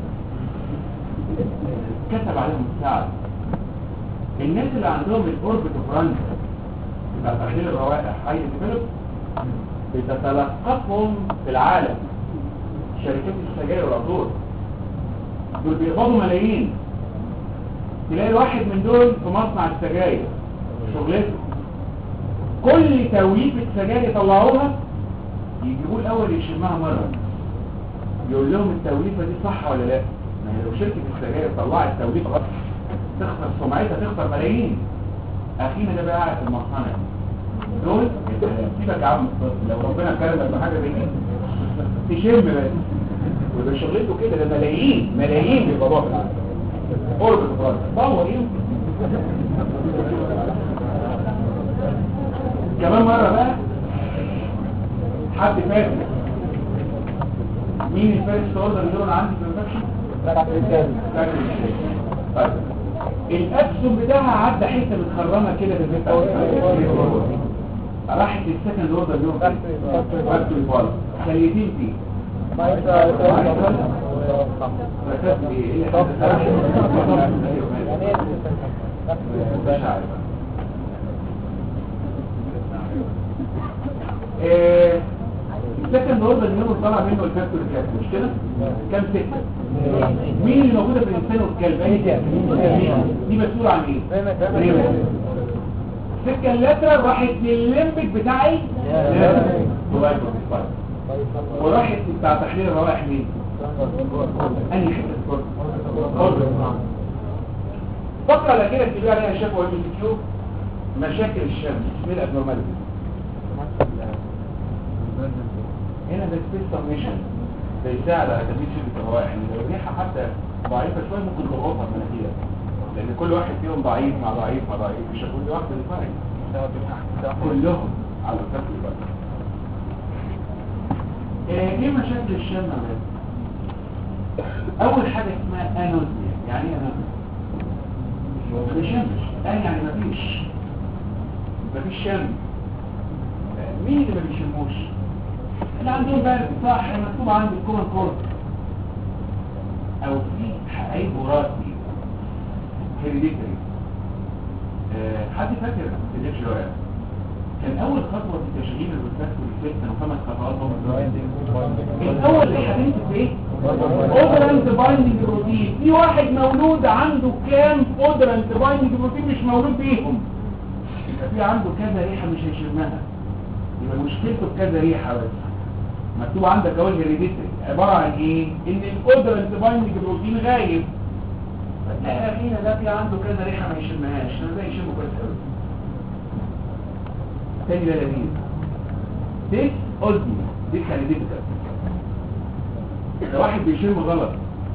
كتب عليهم الساعه الناس اللي عندهم الاوربت فرانك بتاع تحليل الروائح هاي ديفلوب بتتلقفهم في العالم شركات السجاير والعطور دول بيقبضوا ملايين تلاقي واحد من دول في مصنع السجاير شغلته كل تويفة سجاير يطلعوها يجيبوه الاول يشمها مرة يقول لهم التوليفة دي صح ولا لا ما هي لو شركة السجاير طلعت توليفة غلط تخسر سمعتها تخسر ملايين اخينا ده بقى قاعد في المصانع دول سيبك يا عم لو ربنا كرمك بحاجة زي كده تشم بس ويبقى شغلته كده ده ملايين ملايين بيقبضوها في العالم قرب الفرد دور ايه كمان مرة بقى حد فاكر مين الفارس اوردر اللي انا عندي في الانفكشن فاكر ازاي طيب الابسون بتاعها عدى حته متخرمه كده في البيت راحت للسكند اوردر اليوم فاكتوري فايل خليتين فيه السكند اوردر اليوم طلع منه الفاكتور كام مش كده كام ستة مين اللي موجودة في الانسان والكلب دي مسؤولة عن ايه السكة اللاترال راحت للليمبك بتاعي وراحت بتاع تحليل الروائح مين انهي حته فقره الاخيره اللي بيها عليها شكوى الام كيو مشاكل الشمس اسمها الابنورماليتي هنا ده سبيس سميشن بيساعد على تثبيت شده الروائح يعني لو الريحه حتى ضعيفه شويه ممكن تضغطها المناخير لان كل واحد فيهم ضعيف مع ضعيف مع ضعيف مش كل واحد الفرق كلهم على الفرق الوقت آه، ايه مشاكل الشم يا ولاد؟ اول حاجه اسمها انوزيا يعني ايه انوزيا ما بيشمش ان يعني مفيش مفيش شم آه، مين اللي ما بيشموش اللي عندهم برد صح مكتوب عندي الكومن كورد او في عيب وراثي هيريديتري آه، حد فاكر في الاتش او كان اول خطوه في تشغيل الريسبت والريسبت كانوا خمس خطوات هم الاول اللي هنمسك ايه اودرنت بايندنج بروتين في واحد مولود عنده كام اودرنت بايندنج بروتين مش مولود بيهم يبقى في عنده كذا ريحه مش هيشمها يبقى مشكلته بكذا ريحه بس مكتوب عندك اهو الهيريديتري عباره عن ايه ان الاودرنت بايندنج بروتين غايب فتلاقي اخينا ده في عنده كذا ريحه ما يشمهاش انا ده يشمه كويس قوي تاني ده لذيذ ديس اولدي ديس يعني ديفيكال لو واحد بيشم غلط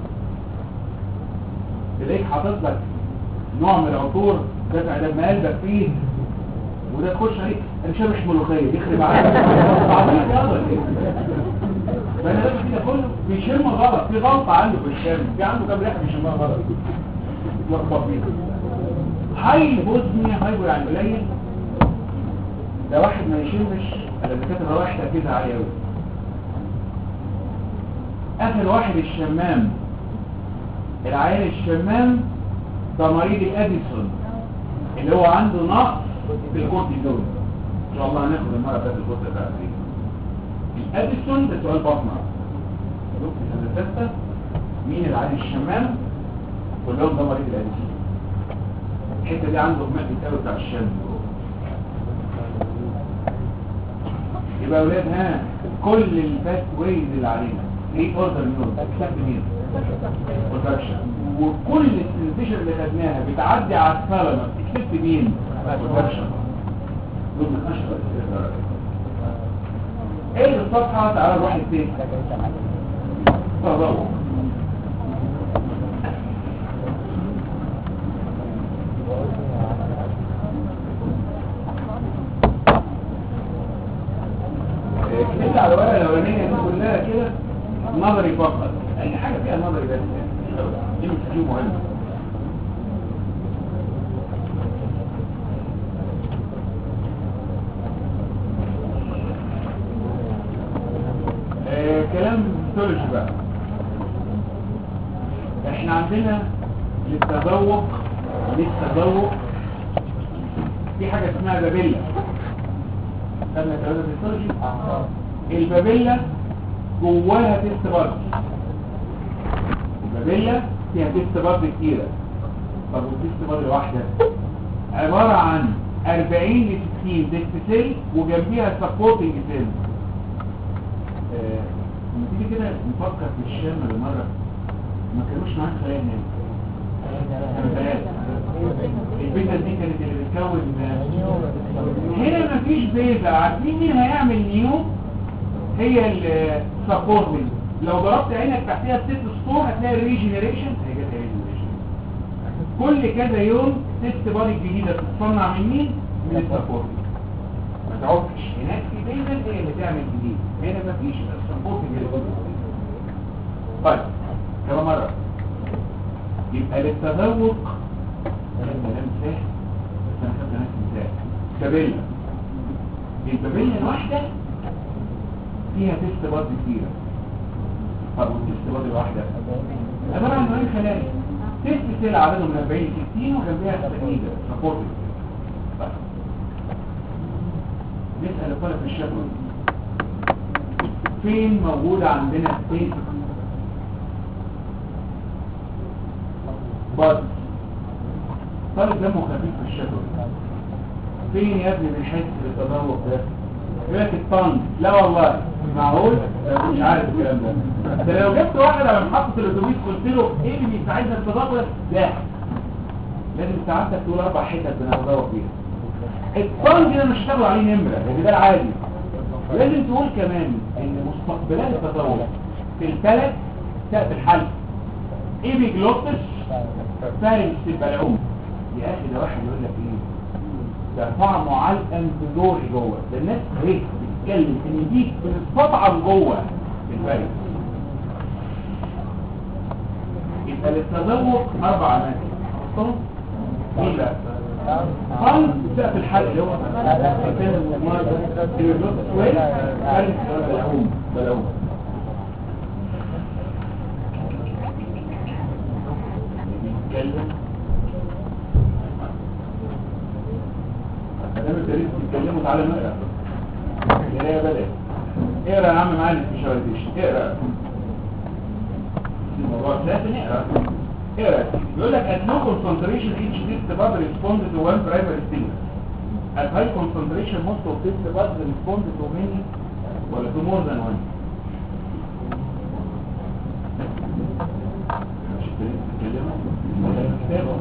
تلاقيك حاطط لك نوع من العطور دافع دم قلبك فيه وده تخش عليك انا شامش ملوخيه يخرب عليك عبيط يلا ليه فانا لازم كده كله بيشم غلط في غلطه عنده في الشم في عنده كام ريحه بيشمها غلط يتلخبط فيها هاي بوزنيا هايبر يعني قليل ده واحد ما يشمش انا الدكاتره رايح تركيزها عالي قوي اخر واحد الشمام العيان الشمام ده مريض الاديسون اللي هو عنده نقص في الكورتيزون ان شاء الله هناخد المره بتاعت الكورتيزون بتاعت دي الاديسون ده سؤال بطنه دكتور سنه سته مين العيان الشمام كلهم ده مريض الاديسون الحته دي عنده ماء بيتقوي بتاع الشم يبقى يا اولاد ها كل الباث ويز اللي علينا ايه اوردر نيورون اكسبت مين بروتكشن وكل السنسيشن اللي خدناها بتعدي على الثالاموس اكسبت مين بروتكشن دول من اشهر الاسئله ايه الصفحه تعالى نروح التاني تذوق كده على الورقه الاولانيه دي كلها كده نظري فقط اي حاجه فيها نظري بس دي مش دي مهمه آه كلام هيستولوجي بقى احنا عندنا للتذوق للتذوق في حاجه اسمها بابيلا خدنا ثلاثه هيستولوجي البابيلا جواها تيست بارد البابيلا فيها تيست بارد كتيرة طب والتيست بارد واحدة عبارة عن 40 ل 60 تيست سيل وجنبيها سبورتنج سيل لما تيجي كده نفكر في الشام بالمرة ما كانوش معاك خلايا هنا كانوا ثلاثة البيتا دي كانت اللي بتكون هنا مفيش بيزا عارفين مين هيعمل نيو هي السبورتنج لو ضربت عينك تحتها ست سطور هتلاقي الريجنريشن هي جت الريجنريشن كل كذا يوم ست بادي جديده بتتصنع من مين؟ من السبورتنج ما تعكش هناك في بيزل هي اللي تعمل جديد هنا مفيش السبورتنج اللي جديد طيب كمان مره يبقى للتذوق ده كلام سهل بس انا خدت نفس مثال بابيلا البابيلا الواحده فيها تيست بارد كتيرة طب والتيست بارد الواحدة عبارة عن نوعين خلايا تيست سيل عددهم من 40 60 وجنبها سكيدة سبورتد طيب نسأل الطالب في الشكوى فين موجودة عندنا تيست بارد طالب دمه خفيف في الشكوى فين يا ابني بنحس بالتذوق ده يقول لك الطن لا والله معقول مش عارف الكلام ده ده لو جبت واحد على محطه الاتوبيس قلت له ايه اللي بيساعدنا في التذوق لا لازم ساعتك تقول اربع حتت بنتذوق فيها الطن دي انا مش هتاخد عليه نمره لان ده العادي لازم تقول كمان ان مستقبلات التذوق في الثلاث سقف الحلق ايبيجلوتس فارس البلعوم يا اخي ده واحد يقول لك ايه ده طعمه علقم في زوري جوه ده الناس هيك بتتكلم ان دي بتستطعم جوه الفارس يبقى للتذوق اربع اماكن خلاص؟ مين بقى قلب لا في الحلق اللي هو بلعوم بلعوم بيتكلم ادام التاريخ بيتكلموا تعالى نقرا القرايه بدات اقرا يا عم معلم في شواليش اقرا الموضوع ثلاثة نقرا اقرا يقول لك at low concentration each test bud respond to one primary stimulus at high concentration most of test buds respond to many ولا to more than one مش بتتكلموا ولا الكتابة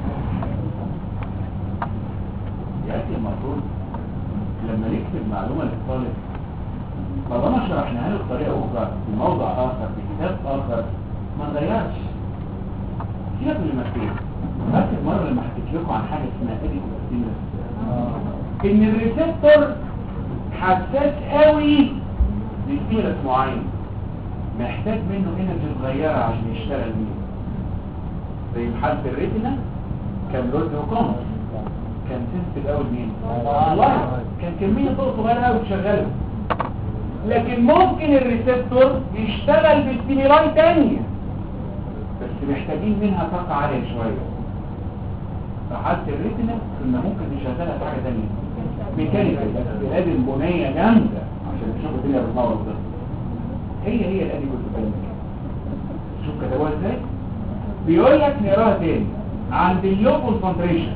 يأتي المفروض لما نكتب معلومة للطالب طالما شرحناها له بطريقة أخرى في موضع آخر في كتاب آخر ما نغيرش سيبك من المكتوب فاكر مرة لما حكيت لكم عن حاجة اسمها ادي كوستيمس ان الريسبتور حساس قوي لستيمولس معين محتاج منه انرجي صغيرة عشان يشتغل بيه زي في حالة الريتنا كان رد وكونس كان سنسيتيف قوي مين والله كان كمية ضوء صغيرة قوي بتشغله لكن ممكن الريسبتور يشتغل باستيمولاي تانية بس محتاجين منها طاقة عالية شوية فحالة الريتنا كنا ممكن نشغلها في حاجة تانية ميكانيكال لازم بنية جامدة عشان تشوف الدنيا بتنور ازاي هي هي الادي كنت بتكلم شوف كتبوها ازاي بيقول لك نقراها تاني عند اللو كونسنتريشن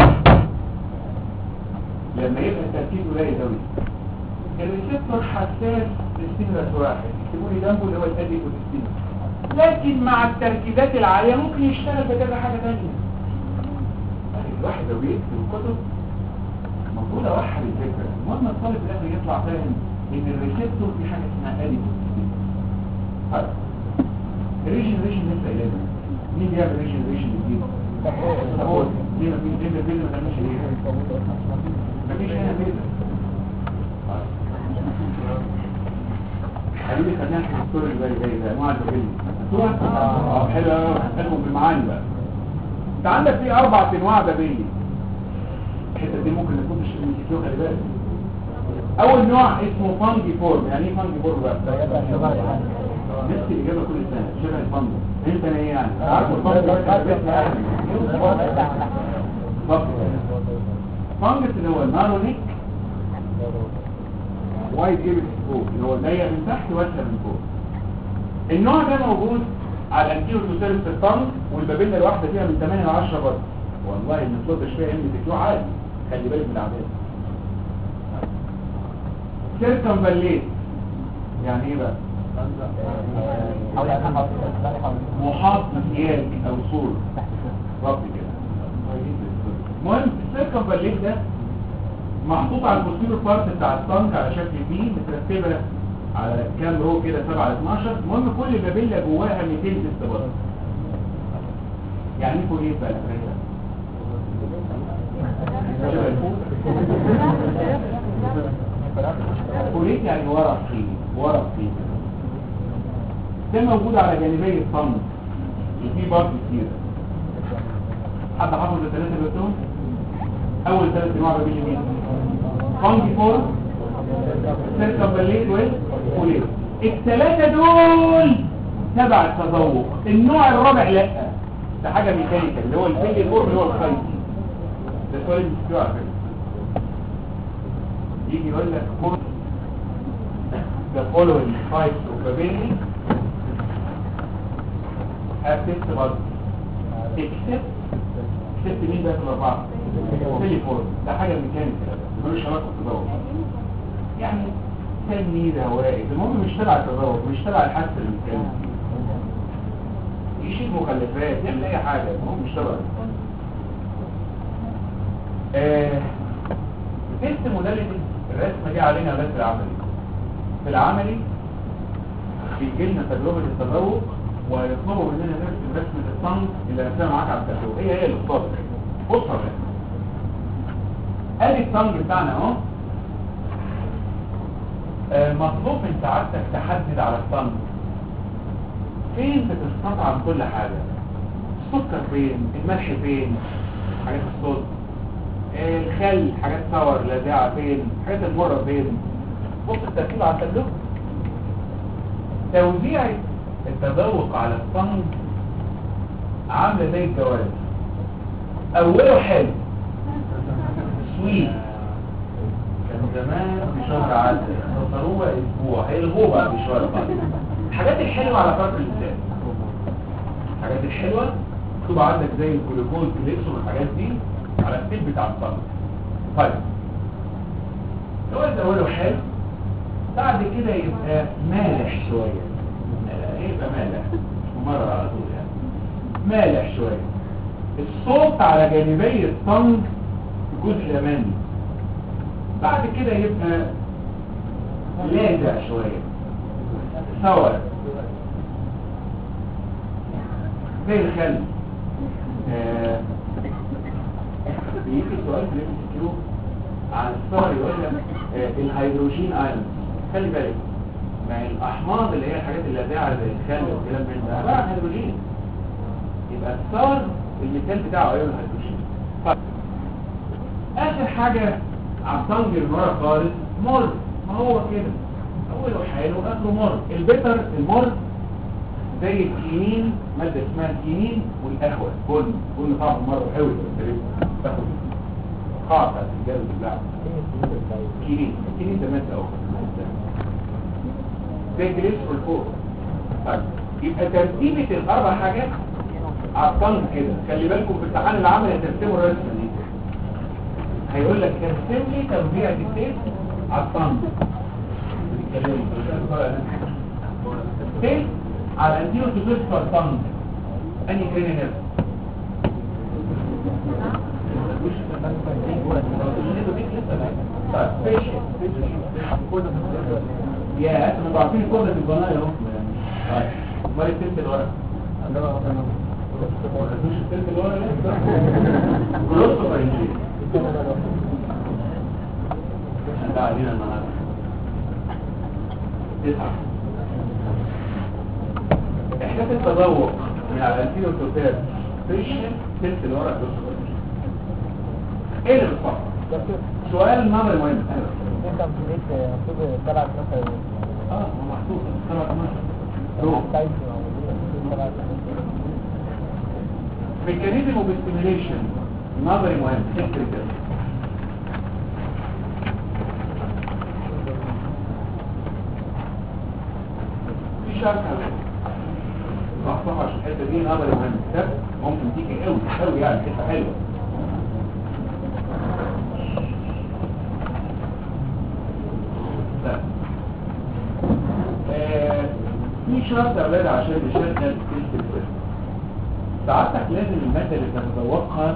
لما يبقى التركيز قليل قوي الريسبتور حساس للستيمولاس واحد اكتبوا لي جنبه اللي هو الادي كوليستيمولاس لكن مع التركيزات العالية ممكن يشتغل بكذا حاجة تانية الواحد لو بيكتب الكتب المفروض اوحد الفكرة المهم الطالب في الاخر يطلع فاهم ان الريسبتور في حاجة اسمها ادي كوليستيمولاس طيب الريجنريشن لسه قايلها مين بيعمل ريجنريشن جديد؟ سبورت ليه ما فيش ليه الفيلم ما تعملش ليه؟ مفيش هنا فيلم حبيبي خلينا في الدكتور اللي زي زي زي انواع الفيلم اه حلو قوي خليكم بالمعاني بقى انت عندك في اربع انواع بابيلي الحته دي ممكن نكون مش مش خلي بالك اول نوع اسمه فانجي فورم يعني ايه فانجي فورم بقى نفس الاجابه كل سنه شبه الفانجي انت ايه يعني عارف الفانجي فانجس اللي هو النارو نيك وايد جيبت فوق اللي هو ضيق من تحت واسع من فوق النوع ده موجود على الانتيرو توتالس الفانج والبابيلا الواحده فيها من 8 ل 10 برضه والله ان الصوت فيها ام دي كيو عادي خلي بالك من الاعداد سيركم فاليت يعني ايه بقى محاط مسيال او سور ربط كده المهم السيركم فاليت ده محطوط على البوستيرور بارت بتاع الطنك على شكل بي مترتبه على كام رو كده 7 ل 12 المهم كل بابيلا جواها 200 ست برضه يعني ايه ايه بقى الفكره كوليت يعني ورق فيه ورق فيه ده موجود على جانبي الطنك وفي برضه كتير حد حافظ الثلاثه اللي قلتهم اول ثلاث انواع بابيلا مين فانجي فور سيركمبليت والكوليت الثلاثة دول تبع التذوق النوع الرابع لا ده حاجة ميكانيكال اللي هو الفيلي فور اللي هو الخيطي ده سؤال مستوى على فكرة يجي يقول لك كل the following types of babini have test buds except except مين بقى في الأربعة فيلي فور ده حاجة ميكانيكال ملوش علاقة بالتذوق يعني تنمير هوائي المهم مش تبع التذوق مش تبع الحس المكاني يشيل مخلفات يعمل اي حاجة المهم مش تبع آه تيست موداليتي الرسمة دي علينا بس العملي في العملي بيجي لنا تجربة التذوق ويطلبوا مننا نرسم رسمة الصنف اللي رسمها معاك على التذوق هي هي الاختصار بص يا ادي الصنج بتاعنا اهو آه، مطلوب من سعادتك تحدد على الصنف فين بتستطعم كل حاجة السكر فين الملح فين حاجات الصوت آه، الخل حاجات صور لاذعة فين حاجات المرة فين بص الترتيب على التابلو توزيع التذوق على الصنف عاملة زي الجواز اوله حلو سويت كان زمان في شهر عسل خسروها اسبوع هيلغوه بعد شويه بعد الحاجات الحلوه على فرق اللسان الحاجات الحلوه تبقى عندك زي الجلوكوز جليكسون والحاجات دي على التيب بتاع الصنف طيب الوقت اوله حلو بعد كده يبقى مالح شويه لا، يبقى مالح مرة على طول يعني مالح شويه الصوت على جانبي الطنج في الجزء الامامي بعد كده يبقى لاذع شويه ثور زي الخل آه، بيجي سؤال في الام كيو عن الثور يقول لك آه، الهيدروجين ايون خلي بالك ما الاحماض اللي هي الحاجات اللاذعه زي الخل والكلام من ده عباره عن هيدروجين يبقى الثور المثال بتاعه ايون الهيدروجين طيب اخر حاجة على الطنج من ورا خالص مر ما هو كده اوله حلو اخره مر البتر المر زي الكينين مادة اسمها الكينين والاخوة بن بن طعم مر حلو تاخد قاعدة بتاعت الجلد بالله كينين الكينين ده مادة اخرى زي الجليسرول فوق طيب يبقى ترتيبة الاربع حاجات على الطنج كده خلي بالكم في امتحان العمل ترتبوا الرسمة دي هيقول لك ارسم لي توزيع التيست على الطنج بيتكلموا تيست على الانتيرو تيست على الطنج انهي كريني نيرف طيب فيش يا انتوا ما عارفين الكوره في البنايه اهو طيب امال التيست اللي ورا مش التيست اللي ورا لسه جلوسو فرنجي ده علينا النهارده تسعة احداث التذوق من على الانتيرو توتال فيشن تلت اللي ورا الدكتور ايه اللي بتفكر سؤال نمر مهم انت مسؤولية مكتوب سبعة مثلا اه هو محطوط سبعة ثمانية عايز سبعة ميكانيزم اوف ستيميليشن نظري مهم فكر كده في شرط كمان صح عشان الحته دي نظري مهم ده ممكن تيجي قوي قوي يعني حته حلوه لا آه، في شرط يا اولاد عشان نشغل التست الفرق ساعتك لازم المادة اللي بتتذوقها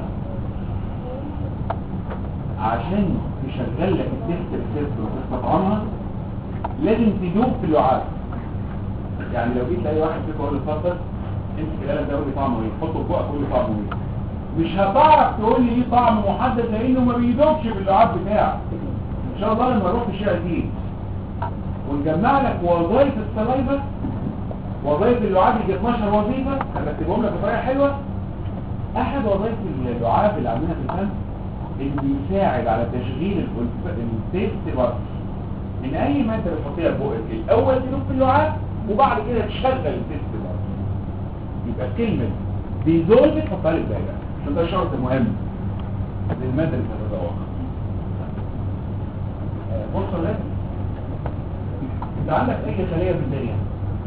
عشان تشغل لك التست الفرق وتستطعمها لازم تدوب في اللعاب يعني لو جيت لاي واحد فيكم اقول له اتفضل امسك القلم ده قول لي طعمه ايه حطه في بقك قول لي طعمه ايه مش هتعرف تقول لي ليه طعم محدد لانه ما بيدوبش في اللعاب بتاعك ان شاء الله لما نروح في الشارع دي ونجمع لك وظائف السلايفه وظائف اللعاب يجي 12 وظيفه هرتبهم لك بطريقه حلوه احد وظائف اللعاب اللي عندنا في الفم اللي بيساعد على تشغيل التيست بس ان اي ماده بتحطيها في بقك الاول تدوب في اللعاب وبعد كده تشغل التيست بس يبقى كلمه بيزول تحطها لك بالك عشان ده شرط مهم للماده اللي بتتذوقها آه، بص يا ولاد انت عندك اي خليه في الدنيا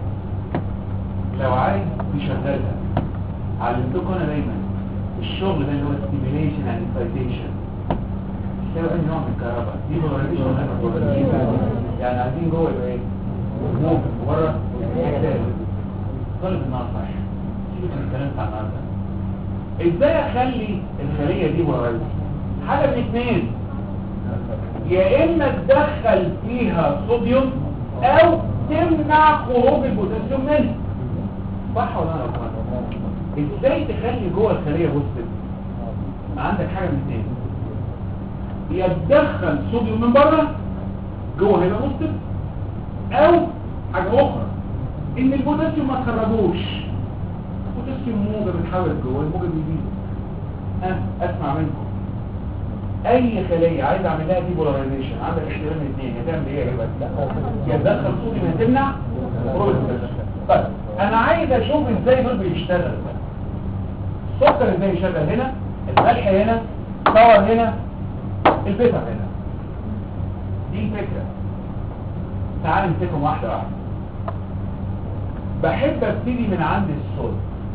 لو عايز تشغلها علمتكم انا دايما الشغل ده اللي هو stimulation and excitation يساوي اي نوع من الكهرباء دي بغربيش يعني عايزين جوه يبقى ايه موف وبره احساس طالب النهار صح سيبك من الكلام بتاع النهارده ازاي اخلي الخليه دي مرعبه حاجه من اتنين يا اما تدخل فيها صوديوم او تمنع خروج البوتاسيوم منها صح ولا انا غلطان ازاي تخلي جوه الخليه بوستيف عندك حاجه من اثنين يا تدخل صوديوم من بره جوه هيبقى بوستيف او حاجه اخرى ان البوتاسيوم ما تخرجوش البوتاسيوم موجه بتحاول جوه الموجه بيزيد ها اسمع منكم اي خليه عايز اعمل لها ديبولاريزيشن عندك اختيار من اثنين هتعمل ايه يا جماعه يا تدخل صوديوم يا تمنع بروتين طيب انا عايز اشوف ازاي دول بيشتغل السكر ازاي يشتغل هنا الملح هنا الصور هنا البيتر هنا دي الفكره تعال نمسكهم واحده واحده بحب ابتدي من عند الصوت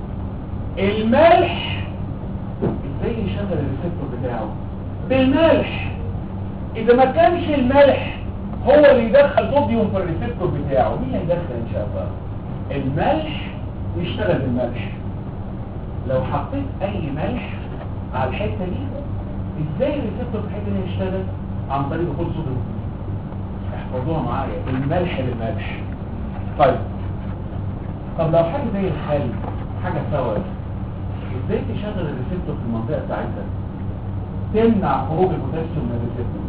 الملح ازاي يشغل الريسبتور بتاعه بالملح اذا ما كانش الملح هو اللي يدخل صوديوم في الريسبتور بتاعه مين هيدخل ان شاء الله الملح يشتغل بالملح لو حطيت اي ملح على الحته دي ازاي الريسبتور في الحته دي يشتغل عن طريق دخول صوديوم احفظوها معايا الملح بالملح طيب طب لو حاجه زي الخل حاجه سوا ازاي تشغل الريسبتور في المنطقه بتاعتها تمنع خروج البوتاسيوم من الريسبتور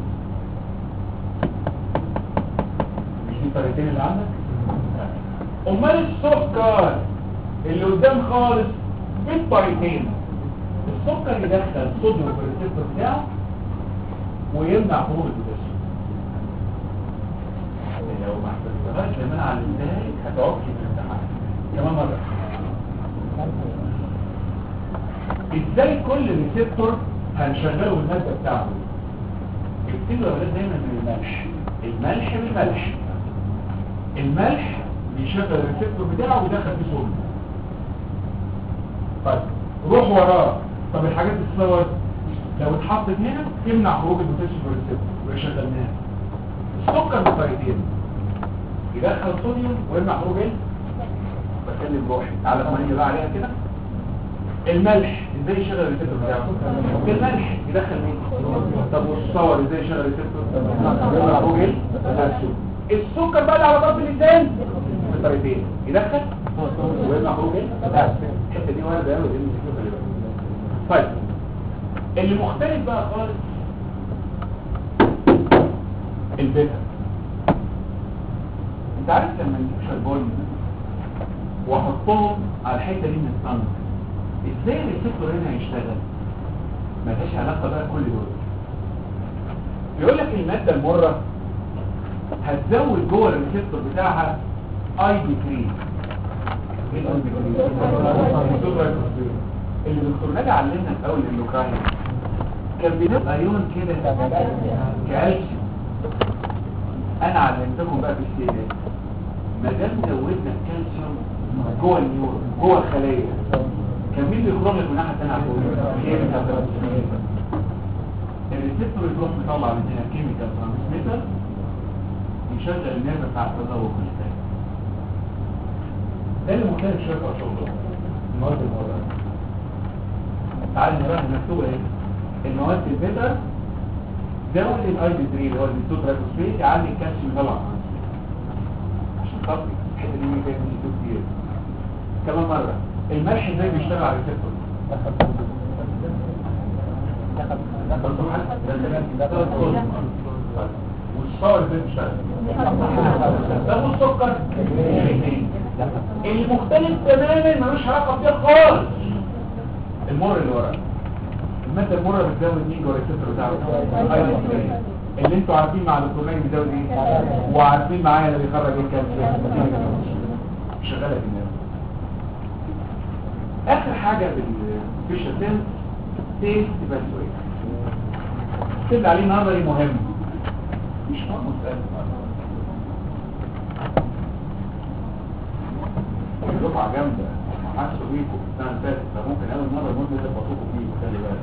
مش دي الطريقتين اللي عندك امال السكر اللي قدام خالص بالطريقتين السكر يدخل صوديوم في الريسبتور بتاعه ويمنع خروج البوتاسيوم لو ما حسبتهاش لما انا علمتها لك هتعك في الامتحان كمان مره ازاي كل ريسبتور هنشغله بالماده بتاعته اكتبوا يا ولاد دايما من الملح الملح بالملح الملح بيشغل الريسبتور بتاعه ويدخل فيه صوديوم طيب روح وراه طب الحاجات الصور لو اتحطت هنا تمنع خروج البوتاسيوم في الريسبتور وشغلناها السكر بطريقتين يدخل صوديوم ويمنع خروج ايه بكلم روحي تعالى ثمانية بقى عليها كده الملح ازاي يشغل الريسبتور بتاعه الملح يدخل مين طب والصور ازاي يشغل الريسبتور يمنع خروج ايه بوتاسيوم السكر بقى اللي على طرف اللسان بطريقتين يدخل ويمنع خروج ايه بوتاسيوم الحته دي وارده قوي دي خلي بالك طيب اللي مختلف بقى خالص البيتا انت عارف لما نجيب شربون واحطهم على الحته دي من الصنع ازاي الريسبتور هنا هيشتغل ملهاش علاقه بقى كل دول بيقول لك الماده المره هتزود جوه الريسبتور بتاعها اي بي 3 ايه الاي بي 3 اللي دكتور ناجي علمنا في اول الاندوكراين كان بيبقى ايون كده كالسيوم انا علمتكم بقى في السيدات ما دام زودنا الكالسيوم جوه النيورون جوه الخلايا كان مين بيخرج لك من ناحيه ثانيه على كيميكال الريسبتور يروح مطلع من هنا كيميكال ترانسميتر يشغل النيرف بتاع التذوق الثاني ده اللي مختلف شويه في شغله المواد المواد تعال نراها مكتوبه ايه المواد البيتر زود الاي بي 3 اللي هو الدكتور رايبوسفيت يعلي الكالسيوم طبعا عشان خاطر الحته دي فيها كالسيوم كتير كمان مره الملح ازاي بيشتغل على الريسبتور والصور ازاي بيشتغل ده السكر المختلف تماما ملوش علاقه بيه خالص المر اللي ورا المادة المرة بتزود مين جوه الريسبتور بتاعه اللي انتوا عارفين مع دكتور نايم بيزود ايه وعارفين معايا اللي بيخرج ايه الكالسيوم شغاله في الناس اخر حاجه بالفيشر سيلز تيست باسوي تبقى عليه نظري مهم مش مهم مسألة دفعة جامدة حسوا بيكم السنة اللي فاتت فممكن أول مرة المدة تبطوكوا فيه خلي بالك.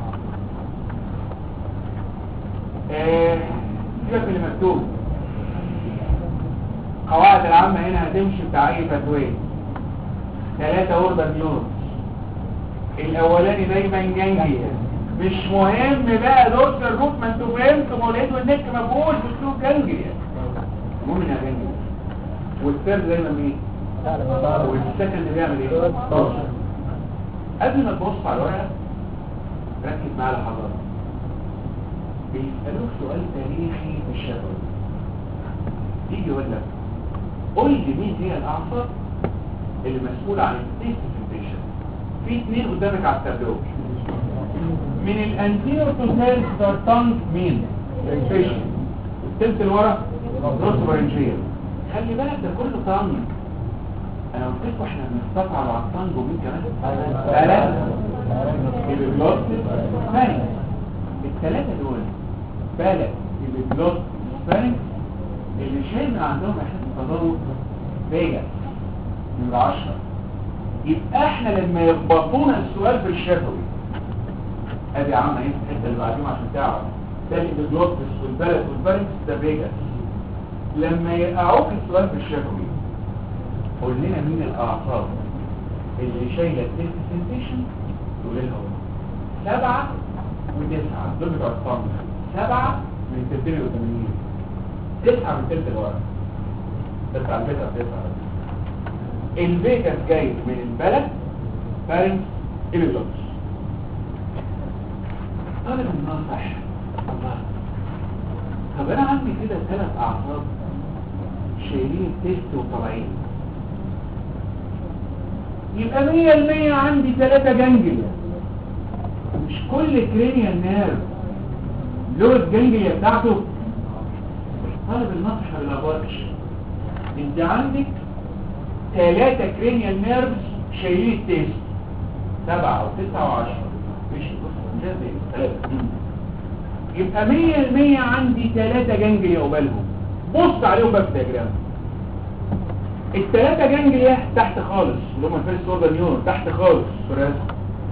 ايه سيبك من اللي مكتوب قواعد العامة هنا هتمشي بتعريف فتوية ثلاثة اوردر نيورون الاولاني دايما جنجي مش مهم بقى دكتور روت ما انتوا فهمتوا مولد والنك مفهوش باسلوب جنجي المهم انها جنجي والثيرد دايما مين؟ والسكند بيعمل ايه؟ قبل ما تبص على الورقه ركز معايا لحظات بيسألوك سؤال تاريخي في الشفوي يجي يقول لك قول لي مين هي الاعصاب اللي مسؤولة عن التيست سنسيشن في اثنين قدامك على التابلو من الانتيرو تو ثالث تانج مين الفيشن التلت اللي ورا روسوبرنجيال خلي بالك ده كله تانج انا قلت لكم احنا بنستطعم على التانج ومين كمان ثلاثة البلوت فارنكس الثلاثة دول بالك البلوت فارنكس اللي شايل من عندهم احساس التضرر فيجاس نمرة 10 يبقى احنا لما يخبطونا السؤال في الشفوي ادي يا عم ايه الحته اللي بعديهم عشان تعرف ده البلوتس والبلد والفارنكس ده فيجاس لما يقعوك السؤال في الشفوي قول لنا مين الاعصاب اللي شايله التلت سنسيشن تقول لها هو سبعة وتسعة دول بتوع الصمت سبعة من التلتين القداميين تسعة من التلت اللي ورا بس على فكرة تسعة الفيجاس جاي من البلد فارنكس البلوتس طالب الناصح الله طب انا عندي كده ثلاث اعصاب شايلين تيست وطالعين يبقى مية المية عندي ثلاثة جنجل مش كل كرينيال نيرف له الجنجلية بتاعته طالب النصح ما بيلخبطش انت عندك ثلاثة كرينيال نيرفز شايلين التيست سبعة وتسعة وعشرة مش بص ده ثلاثة يبقى مية المية عندي ثلاثة جنجلية قبالهم بص عليهم بقى في الدياجرام الثلاثة جنجلية تحت خالص اللي هم الفيرست اوردر نيورون تحت خالص في الرسم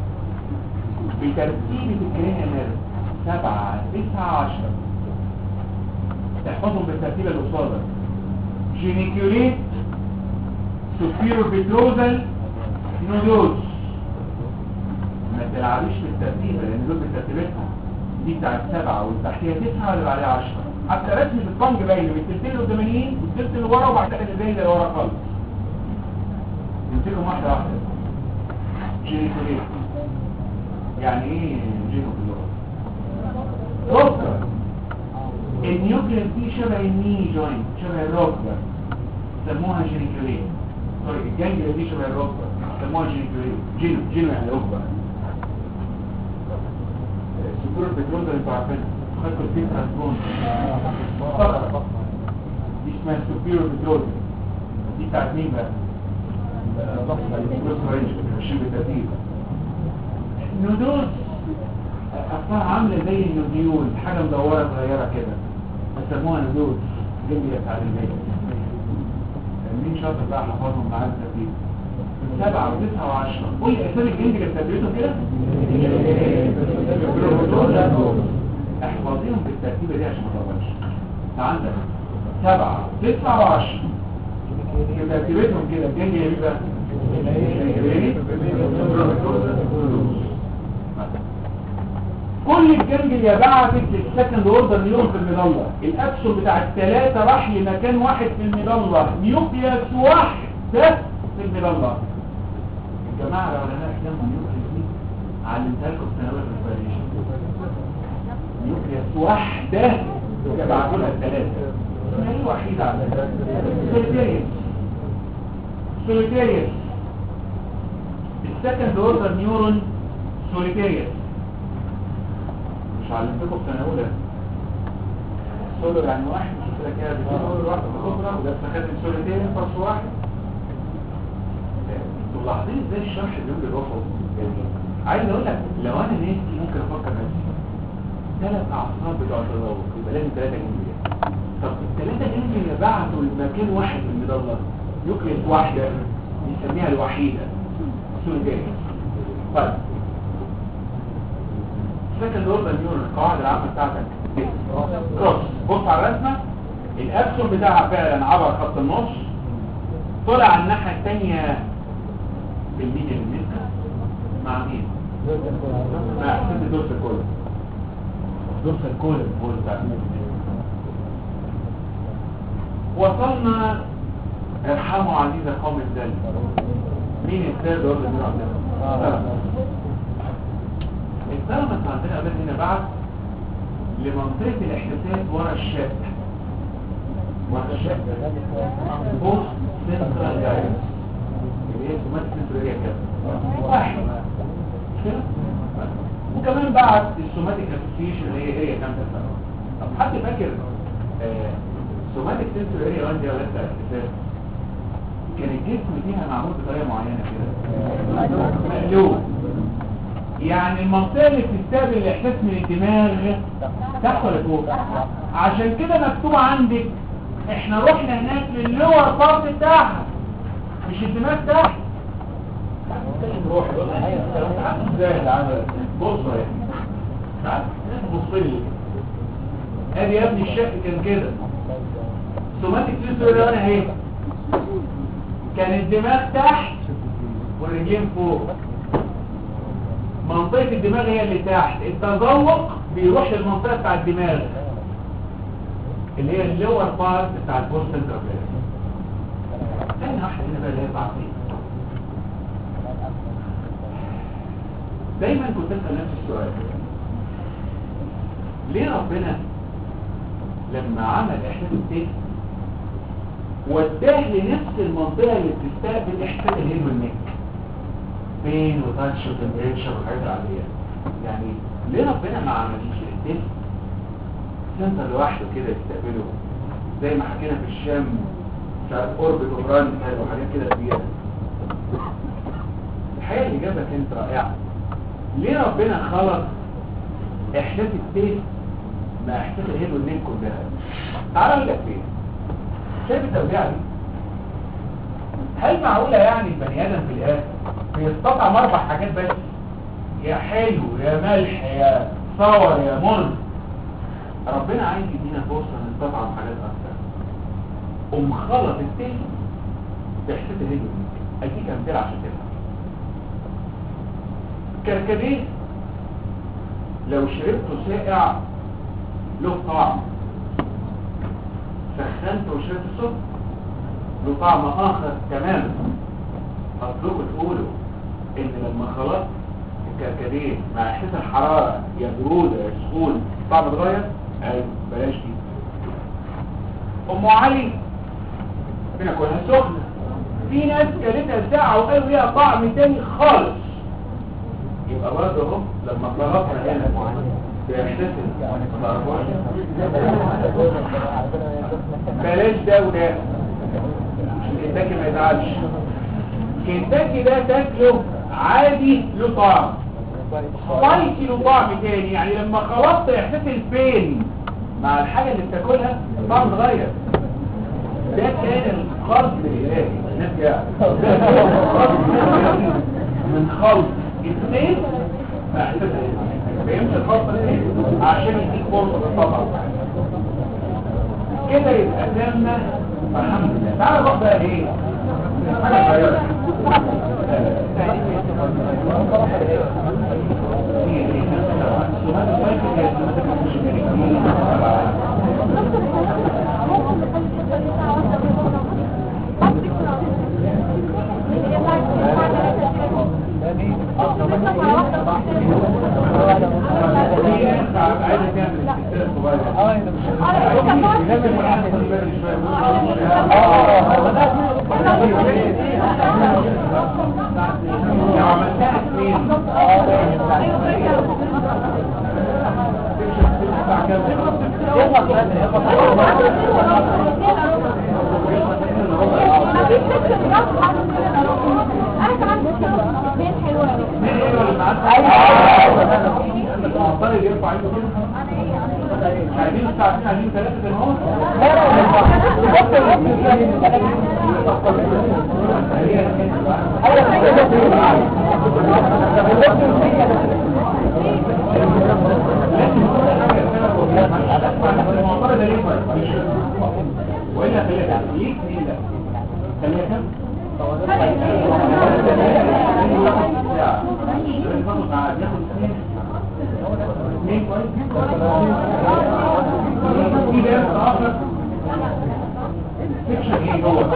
بترتيب الكرينيال نيرف سبعة تسعة عشرة تحفظهم بالترتيب اللي قصادك جينيكيوليت سوبيرو بيتروزال نودوز ما تلعبيش بالترتيب لان دول بترتيبتهم دي بتاعت سبعة والتحتية تسعة واللي بعدها عشرة حتى رسم الطنج باين من التلتين القداميين والتلت اللي ورا وبعد كده اللي باين اللي ورا خالص نمسكهم واحدة واحدة جينيكوليت يعني ايه جينو باللغة روكر النيوكليس دي شبه الني جوينت شبه الروكر سموها جينيكوليت سوري الجنجلة دي شبه الروكر سموها جينيكوليت جينو جينو يعني روكر سكور البترول ده انتوا عارفينها خدتوا الفيت ترانسبون دي اسمها سوبيرو بترول دي بتاعت مين بقى؟ ماشيين بالترتيب النودوز اصلها عامله زي النوديول حاجه مدوره صغيره كده بيسموها نودوز جنبيه بتاع البيت مين شاطر بقى حفظهم معاه الترتيب سبعة وتسعة وعشرة قول لي اسامي الجنج اللي بتدرسه كده احفظيهم بالترتيبة دي عشان ما تغلطش عندك سبعة تسعة وعشرة ترتيبتهم كده الجنج اللي بيبقى كل الجنج اللي بعتت للسكند اوردر نيوم في المظلة الاكسون بتاع الثلاثة راح لمكان واحد في المظلة نيوكليوس واحد بس في المظلة الجماعة لو لنا احلام نيوكليوس دي علمتها لكم في سنوات الفاريشن نيوكليوس واحدة يبعتوا لها الثلاثة اسمها ايه وحيدة على سوليتيريوس سوليتيريوس السكند اوردر نيورون سوليتيريوس مش علمتكم في سنة أولى سولو يعني واحد مش كده كده بيقول واحد بكبرى وده استخدم سوليتيريوس فرص واحد انتوا ملاحظين ازاي الشرح بيقول الرفض عايز اقول لك لو انا نفسي ممكن افكر نفسي ثلاث اعصاب بتوع التدور يبقى لازم ثلاثه جنبيه طب الثلاثه جنبيه بعتوا لمكان واحد في المظله يوكليس واحده بيسميها الوحيده سوليتيريوس طيب سكند اوردر نيورون القواعد العامه بتاعتك كروس بص على الرسمه الابسون بتاعها فعلا عبر خط النص طلع على الناحيه الثانيه بالمين اللي مع مين مع حسين دورس الكولم دورس الكولم هو اللي بتاع وصلنا ارحموا عزيزة قوم الزل مين الثالث اوردر نيورون عندنا الثلمس عندنا قبل هنا بعد لمنطقة الاحساسات ورا الشاب وهتشق بوست سنترال جايز اللي هي سمات سنترالية كده واحد مش كده؟ وكمان بعد السوماتيك اسوسيشن اللي هي هي كام سنة طب حد فاكر آه، سوماتيك سنترالية وانت ولا انت اساس كان الجسم فيها معمول بطريقة معينة كده مقلوب يعني المنطقة اللي بتستقبل الإحساس من الدماغ تحت ولا فوق عشان كده مكتوب عندك احنا رحنا هناك لللور بارت بتاعها مش الدماغ تحت روح ازاي العمل بص يا تعال بص لي ادي يا ابني الشق كان كده سوماتيك ليسر انا اهي كان الدماغ تحت والرجلين فوق منطقة الدماغ هي اللي تحت التذوق بيروح للمنطقة بتاع الدماغ اللي هي اللور بارت بتاع البوست انترفيرس ثاني واحدة هنا بقى اللي هي بعضين دايما كنت اسال نفسي السؤال ليه ربنا لما عمل احساس التيك وداه لنفس المنطقه اللي بتستقبل احساس الهيد والنك بين وتاتش وتمبريتشر وحاجات عاديه يعني ليه ربنا ما عملش التيك سنتر لوحده كده يستقبله زي ما حكينا في الشام مش عارف اوربت وبران وحاجات كده كبيره الحقيقه الاجابه كانت رائعه ليه ربنا خلق احساس التيست مع احساس الهيد والنين كلها تعال اقول لك فين شايف التوزيع دي هل معقوله يعني البني ادم في الاخر بيستطعم اربع حاجات بس يا حلو يا ملح يا صور يا مر ربنا عايز يدينا فرصه نستطعم حاجات اكتر قوم خلط التيست باحساس الهيد والنين اديك امثله عشان تفهم كركديه لو شربته ساقع له طعم سخنته وشربته سخن له طعم اخر تماما اطلبوا تقولوا ان لما خلطت الكركديه مع احساس الحراره يا بروده يا سخون طعم اتغير ايوه بلاش دي ام علي بناكلها سخنه في ناس كلتها ساعه وقالوا ليها طعم تاني خالص يبقى برضه اهو لما طلبنا هنا باحساس بلاش ده وده عشان كنتاكي ما يزعلش كنتاكي ده تاكله عادي له طعم سبايسي له طعم تاني يعني لما خلطت احساس البين مع الحاجه اللي بتاكلها الطعم اتغير ده كان القصد الالهي الناس يعني ده كان القصد الالهي من خلط اثنين مع احساس الالهي فهمت الخطه دي عشان يديك فرصه تطلع كده يبقى تمنا الحمد لله تعالى نروح بقى ايه حاجه صغيره عايز تعمل استفسار صغير لازم واحد يصبر شويه لو عملتها اثنين تدفع كام مين ايه اللي معاك الطالب يرفع عنده كده عايزين ساعتين عايزين ثلاثه كده اهو والا خليها ليك مين لا خليها كام مين كويس في درس اخر سكشن ايه جوه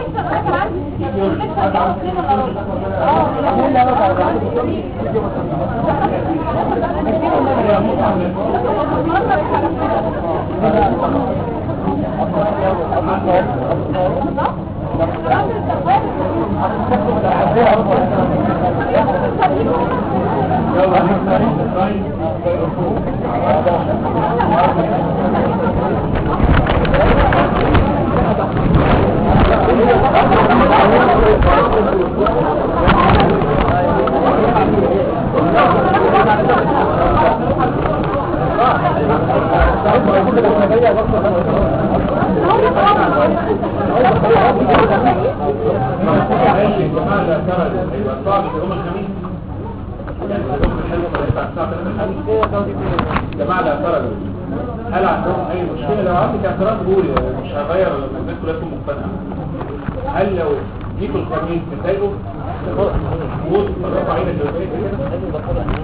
ماشي يا جماعه ده كرد هيبقى صعب يوم الخميس يعني يوم الحلو هيبقى الساعه 3 الخميس يا جماعه ده كرد هل عندهم اي مشكله لو عندك اعتراض قولي مش هغير لما الناس كلها تكون مقتنعه هل لو جيتوا الخميس تتضايقوا قول طرفوا عينك لو بقيت كده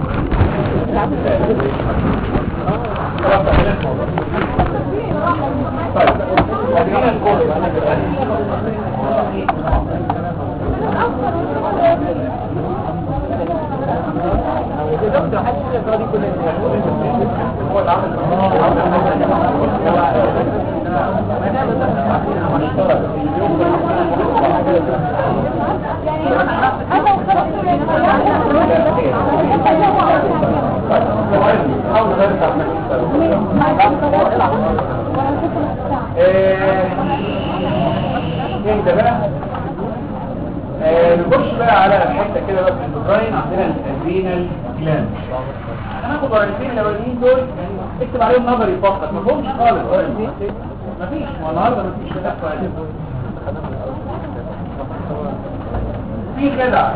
خلاص خلينا في الموضوع. طيب خلينا نقول هو اللي عمل حاول ترجع ايه ده بقى آه، نخش بقى على الحته كده بقى في الديزاين عندنا الادرينال جلاند هناخد ورقتين الاولانيين دول اكتب عليهم نظري فقط ما فيهمش خالص مفيش هو النهارده مفيش كده سؤال في خدعه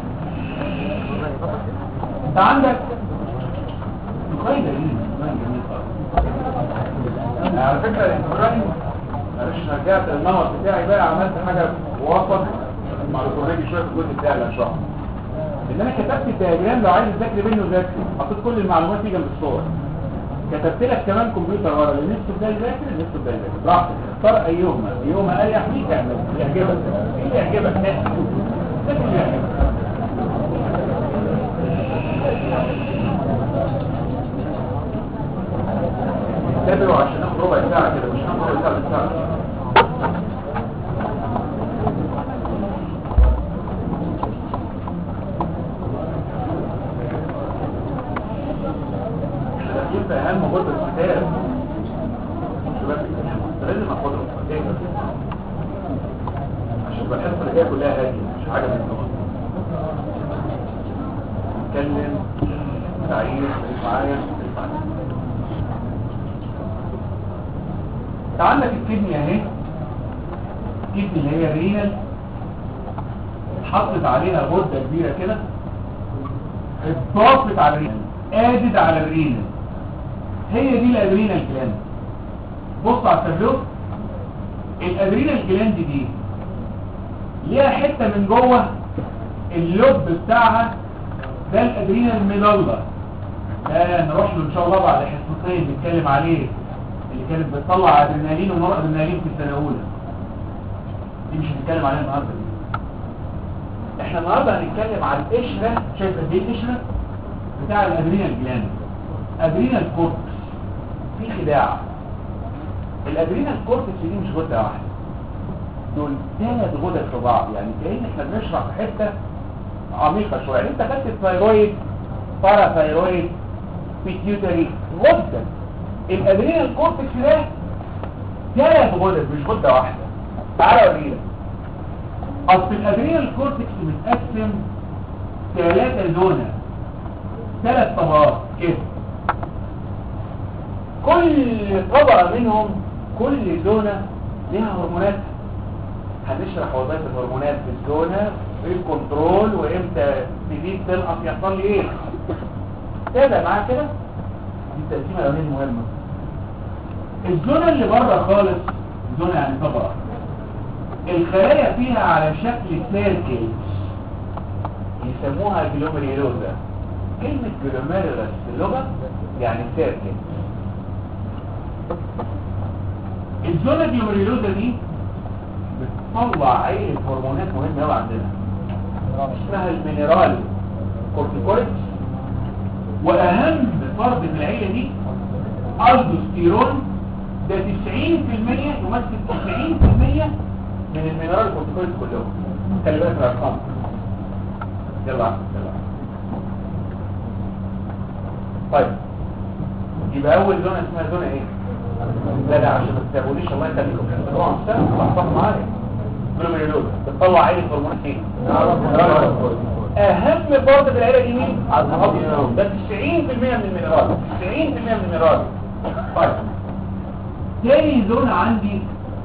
انت عندك ديزاين جميل ديزاين جميل خالص على فكره الديزاين معلش رجعت النمط بتاعي بقى عملت حاجه وسط مع الكوريجي شويه في الجزء بتاعي اللي هشرحه ان انا كتبت الدياجرام لو عايز تذاكر منه ذاكر حطيت كل المعلومات دي جنب الصور كتبت لك كمان كمبيوتر ورا اللي نفسه ده يذاكر اللي نفسه ده يذاكر براحتك اختار ايهما ايهما اريح ليك اعمل اللي يعجبك اللي يعجبك ذاكر اللي يعجبك انتبهوا عشان ناخد ربع ساعه كده مش هناخد ربع ساعه ساعه داخلين في اهم غرفه الكتاب شباب لازم اخدهم كتاب عشان تبقى الحصه اللي جايه كلها هاديه مش حاجه من النوع نتكلم تعيش معايا معايا انت عندك الكدني اهي الكدني اللي هي الرينال اتحطت عليها غده كبيره كده اتضافت على الرينال ادت على الرينال هي دي الادرينال جلاند بص على التابلو الادرينال جلاند دي ليها حته من جوه اللب بتاعها ده الادرينال ميدالا ده نروح له ان شاء الله بعد حصتين نتكلم عليه اللي كانت بتطلع ادرينالين ونور ادرينالين في السنه الاولى دي مش هنتكلم عليها النهارده دي احنا النهارده هنتكلم على القشره شايف قد ايه القشره بتاع الادرينال جلاند ادرينال كورتكس في خداع الادرينال كورتكس دي مش غده واحده دول ثلاث غدد في بعض يعني كأن احنا بنشرح في حته عميقه شويه يعني انت خدت الثايرويد باراثايرويد بيتيوتري غده الادرينال كورتكس ده ثلاث غدد مش غده واحده تعالى اوريلك اصل الادرينال كورتكس متقسم ثلاثه زونه ثلاث طبقات كده كل طبقة منهم كل زونة لها هرمونات هنشرح وظائف الهرمونات في الزونة في الكنترول وامتى تزيد تنقص يحصل لي ايه تابع معايا كده دي التقسيمة الاولانية المهمة الزونة اللي بره خالص زونة يعني طبقة الخلايا فيها على شكل سيركلز يسموها جلوميريلوزا كلمة جلوميرولس في اللغة يعني سيركل الزونة جلوميرولوزا دي بتطلع عيلة هرمونات مهمة قوي عندنا اسمها المينرال كورتيكويدز واهم فرد في العيلة دي الدوستيرون ده 90% يمثل 90% من المينرال كورتيكويدز كلهم خلي بالك من الارقام يلا يلا طيب يبقى اول زونه اسمها زونه ايه لا لا عشان ما تتابعونيش الله يخليكم طبعا استنى معايا جلوميرولوز بتطلع عيله هرمون ايه اهم فرد في العيله دي مين الابيض ده 90% من المينرال 90% من المينرال طيب تاني زون عندي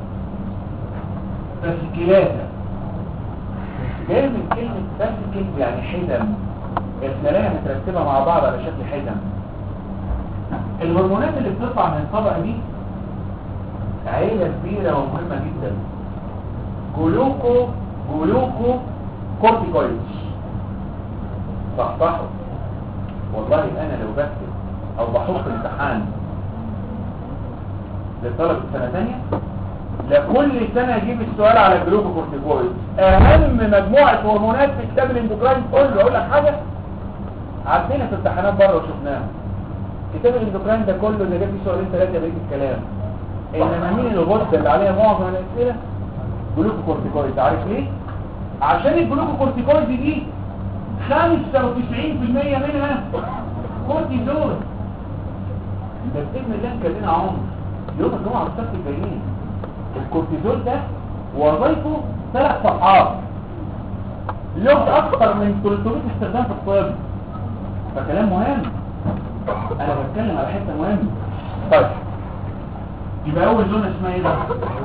فاسكيلاتا جاي من كلمة فاسكل يعني حزم الخلايا مترتبة مع بعض على شكل حزم الهرمونات اللي بتطلع من الطبقة دي عيلة كبيرة ومهمة جدا جلوكو جلوكو كورتيكويدز صحصحوا والله انا لو بكتب او بحط امتحان للطلبة سنة تانية لكل سنة اجيب السؤال على الجلوكوكورتيكويد اهم مجموعة هرمونات في كتاب الاندوكراين كله اقول لك حاجة عدينا في امتحانات بره وشفناها كتاب الاندوكراين ده كله اللي جاب فيه سؤالين ثلاثة بقية الكلام انما مين الغدة اللي عليها معظم الاسئلة جلوكوكورتيكويد عارف ليه؟ عشان الجلوكوكورتيكويد دي 95% منها كورتيزون ده بإذن الله كان لنا عمر يوم الجمعة والسبت الجايين الكورتيزول ده وظيفه ثلاث صفحات له اكثر من 300 استخدام في الطب فكلام مهم انا بتكلم على حته مهمه طيب يبقى اول زونه اسمها ايه بقى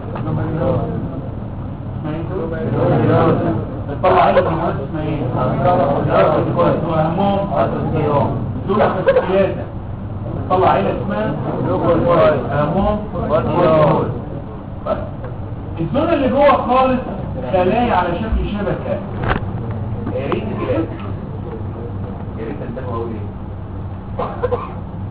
اسمها ايه بتطلع عيله المواد اسمها ايه واهمهم زونه السياسه بتطلع عيله اسمها اهمهم طيب الزونه اللي جوه خالص خلايا على شكل شبكه يا ريت كده يا ريت انتبهوا اقول ايه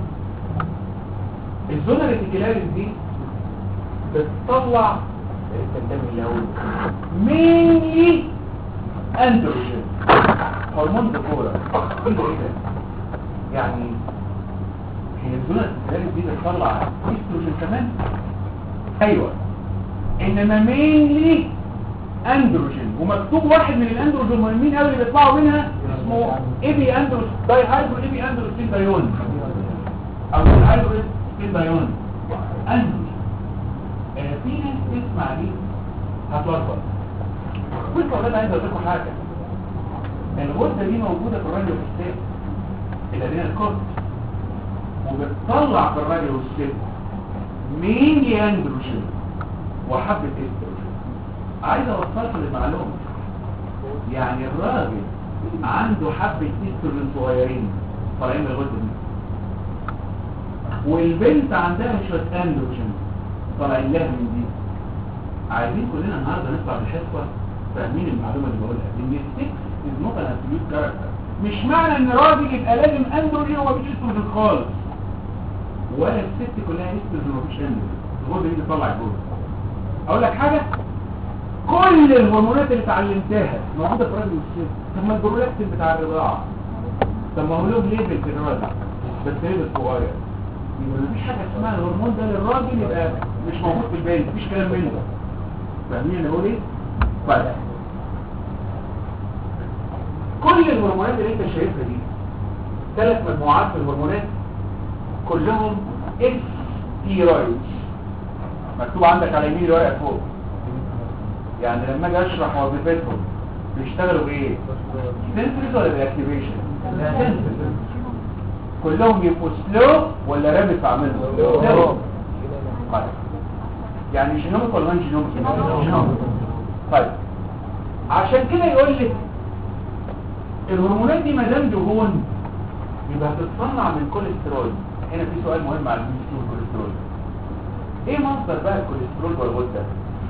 الزونه الريتيكولاريس دي بتطلع يا ريت انتبه اللي هقوله مينلي اندروجين هرمون ذكوره ايه ده ايه ده يعني هي الزونه الريتيكولاريس دي بتطلع استروجين كمان ايوه انما مينلي اندروجين ومكتوب واحد من الاندروجين المهمين قوي اللي بيطلعوا منها اسمه ايبي اندروس داي هايدرو ايبي اندروسين دايون او الهايدروسين دايون اندروجين آه في ناس تسمع دي هتلخبط وانت والله عايز اقول لكم حاجه الغده دي موجوده في الراديو والستيت الادرينال الكورت وبتطلع في الراديو والستيت مين اندروجين وحبة استروجين عايز اوصلك للمعلومة يعني الراجل عنده حبة استروجين صغيرين طالعين من الغدة دي والبنت عندها شوية اندروجين طالعين لها من دي عايزين كلنا النهارده نطلع بالحصة فاهمين المعلومة اللي بقولها ان السكس از نوت ان ابسوليوت كاركتر مش معنى ان راجل يبقى لازم اندروجين ومفيش استروجين خالص ولا الست كلها استروجين ومفيش اندروجين الغدة دي بتطلع الجوز اقول لك حاجة كل الهرمونات اللي اتعلمتها موجودة في الراجل والست طب ما البرولاكتين بتاع الرضاعة طب ما هو له ليبل في الراجل بس ليبل صغير يبقى مفيش حاجة اسمها الهرمون ده للراجل يبقى مش موجود في البنت مفيش كلام منه فاهمين انا بقول ايه؟ طيب كل الهرمونات اللي انت شايفها دي ثلاث مجموعات من الهرمونات كلهم استيرويدز مكتوب عندك على يمين الورقه فوق يعني لما اجي اشرح وظيفتهم بيشتغلوا بايه سنسورز ولا باكتيفيشن سنسورز كلهم يبقوا سلو ولا رابط اعملهم سلو طيب يعني جينوميك ولا نون جينوميك جينوميك طيب عشان كده يقول لك الهرمونات دي ما دام دهون يبقى هتتصنع من كوليسترول هنا في سؤال مهم على الكوليسترول ايه مصدر بقى الكوليسترول والغدة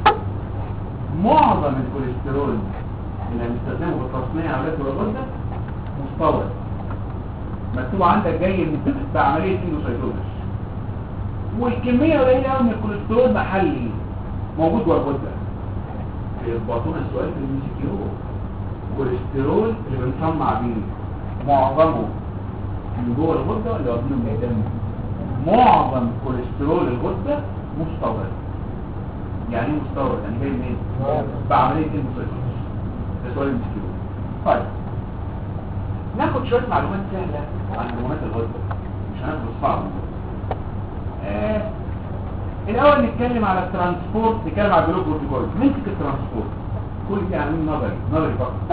معظم الكوليسترول اللي هنستخدمه في التصنيع اولاد والغدة مستورد مكتوب عندك جاي من بعملية اندوسايتوزس والكمية قليلة قوي من الكوليسترول محلي موجود جوه الغدة يبقى السؤال في المي سي كيو الكوليسترول اللي بنصنع بيه معظمه من جوه الغدة اللي واخدينه من الدم معظم كوليسترول الغدة مستورد يعني ايه مستورد يعني جاي منين بعمليه المسيطرة ده سؤال مسكين طيب ناخد شويه معلومات سهله عن هرمونات الغده مش هناخد الصعب آه. الاول نتكلم على الترانسبورت نتكلم على الجلوكورتيكويد نمسك الترانسبورت كل دي عنوان نظري نظري فقط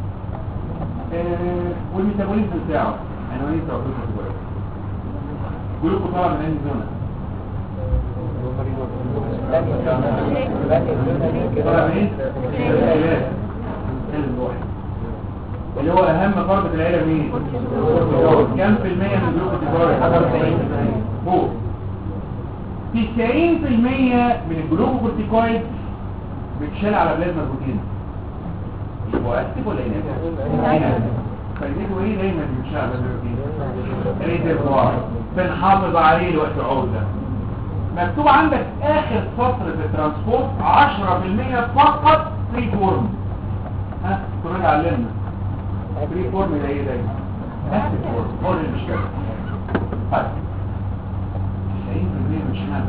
آه. والميتابوليزم بتاعه عنوانين الجلوكورتيكويد جلوكو طالع من انهي زونه طالع من ايه الخلاف الواحد اللي هو اهم فرد في العيله مين كام في المية من جلوكو تيكويد فوق 90% من الجلوكوكورتيكويد بتشال على بلازما بروتين يبقى اكتف ولا انكتف فايدته ايه دايما بيتشال على بلازما بروتين ريزرفوار بنحافظ عليه لوقت عوده مكتوب عندك اخر سطر في الترانسبورت 10% فقط فري فورم ها كنا علمنا فري فورم ده ايه دايما اكتف فورم هو اللي مش كده طيب 90% مش معنى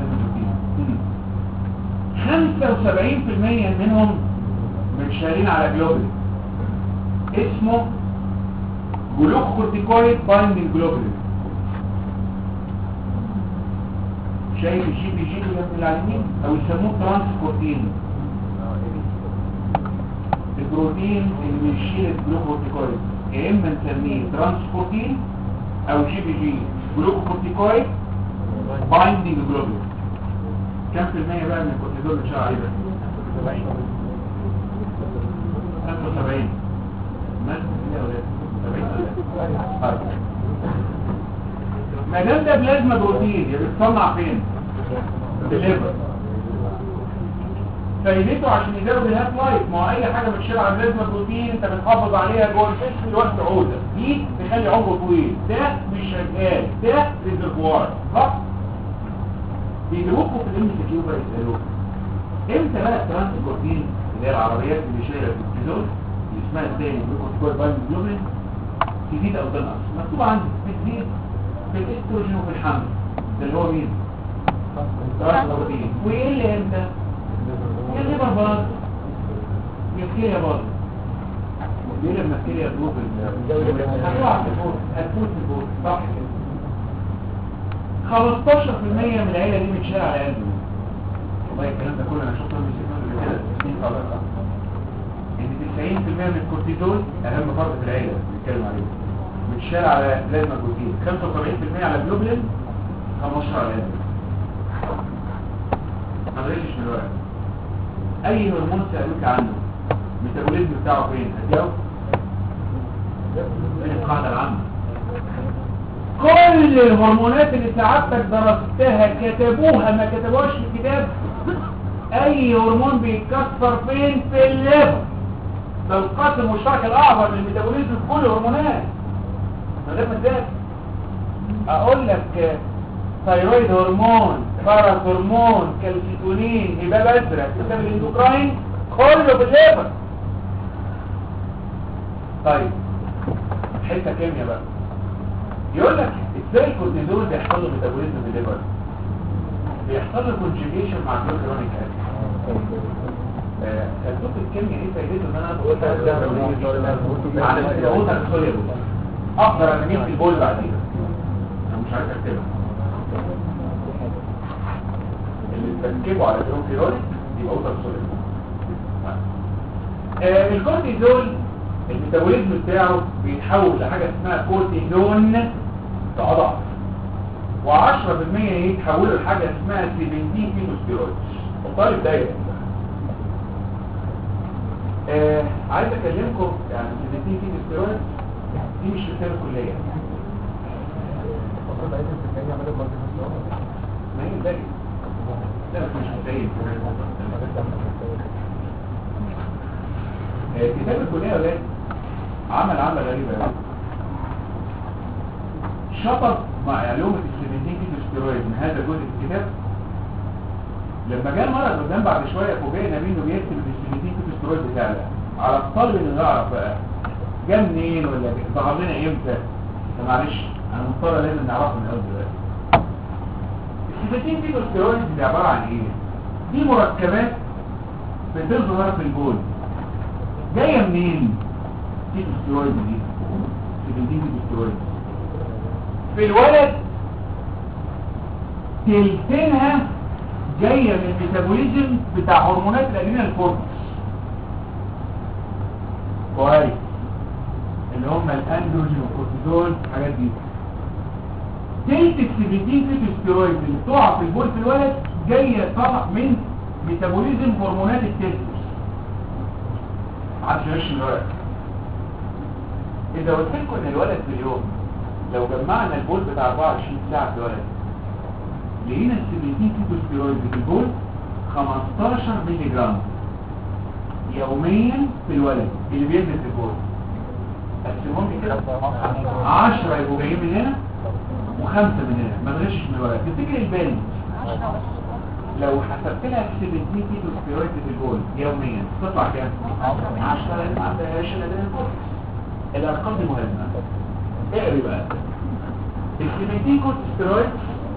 بلازما 75% منهم متشالين على جلوبولين اسمه جلوكورتيكويد بايندنج جلوبولين شايف الجي بي جي اللي جنب العالمين او يسموه ترانسكورتين البروتين اللي بيشيل الجلوكورتيكويد يا اما نسميه ترانسكورتين او جي بي جي جلوكورتيكويد بايندنج جلوبولين كم في المية بقى من الكورتيزول اللي شغال عليه ده 75 مات يا ولاد 70 ما دام ده بلازما بروتين يبقى بيتصنع فين في الليفر فايدته عشان يزود الهاف لايف ما هو اي حاجه بتشيل على بلازما بروتين انت بتحافظ عليها جوه الجسم لوقت عوده دي تخلي عمره طويل ده مش شغال ده ريزرفوار صح بيجيبوكوا في الام سي كيو بقى يسالوك امتى بقى الترانسبورتين اللي هي العربيات اللي شايله الكورتيزول اللي اسمها الثاني جلوكورتيكويد بايند جلوبين تزيد او تنقص مكتوب عندي بتزيد في الاستروجين وفي الحمل ده اللي هو مين الترانسبورتين وايه اللي امتى يا الليبر باظ يا الكليه باظ ليه لما الكليه تروح هتقع في البوت هتفوت في البوت صح كده 15% من العيلة دي متشال على قلبه والله الكلام ده كله انا شفته من سيكون قبل كده سنين طبعا ان 90% من الكورتيزول اهم فرد في العيلة بنتكلم عليه متشال على بلازما بروتين 75% على جلوبلين 15 على قلبه ما تغشش من الورق اي هرمون سألوك عنه الميتابوليزم بتاعه فين هتجاوب من القاعدة العامة كل الهرمونات اللي سعادتك درستها كتبوها ما كتبوهاش في الكتاب اي هرمون بيتكسر فين في الليفر ده القاسم المشترك الاعظم للميتابوليزم في كل الهرمونات ده ازاي اقول لك ثايرويد هرمون باراث هرمون كالسيتونين هباب ازرق كتاب الاندوكراين كله في الليفر طيب حته كيمياء بقى يقول لك ازاي الكورتيزول بيحصل له ميتابوليزم في الليفر بيحصل له كونجيجيشن مع الجلوكرونيك اسيد خدوك الكيمياء ايه فايدته ان انا بقول على الكلوز السوليبل اقدر ارميه في البول بعدين انا مش عارف اكتبها اللي تركبه على الجلوكرونيك يبقى اوتر سوليبل الكورتيزول الميتابوليزم بتاعه بيتحول لحاجة اسمها كورتيزون تضعف و10% يتحولوا لحاجة اسمها 17 فينوستيرويد الطالب دايما آه عايز اكلمكم يعني 17 فينوستيرويد دي مش رسالة كلية ما هي زي لا بس مش زي كتاب الكلية ده عمل عمل غريبة قوي شطب مع علومة السيمنتين كيتوستيرويد من هذا الجزء في الكتاب لما جاء المرض قدام بعد شوية فوجئنا منه بيكتب السيمنتين كيتوستيرويد بتاعنا على الطالب انه يعرف بقى جه منين ولا ظهر لنا امتى معلش انا مضطر لازم نعرفه من الاول دلوقتي السيمنتين كيتوستيرويد دي عبارة عن ايه؟ دي مركبات بتظهر في البول جاية منين كيتوستيرويد دي سيبنتين كيتوستيرويد في الولد تلتينها جاية من الميتابوليزم بتاع هرمونات الادرينال كورتكس كويس اللي هم الاندروجين والكورتيزول الحاجات دي تلت السيبيتين فيتوستيرويد اللي بتقع في البول في الولد جايه طبع من ميتابوليزم هرمونات التستوس عشان يعيش الولد اذا قلت لكم ان الولد في اليوم لو جمعنا البول بتاع 24 ساعه في الولد لقينا السيبيتين فيتوستيرويد في البول 15 مللي جرام يوميا في الولد اللي بينزل في البول قسمهم لي كده 10 يبقوا جايين من هنا وخمسة من هنا ما تغشش من الورق تفتكر البالي لو حسبت لها 70 كيلو ستيرويد في الجول يوميا تطلع كام 10 لان ما عندهاش الا ده الجول الارقام دي مهمه اقري بقى ال 70 كيلو ستيرويد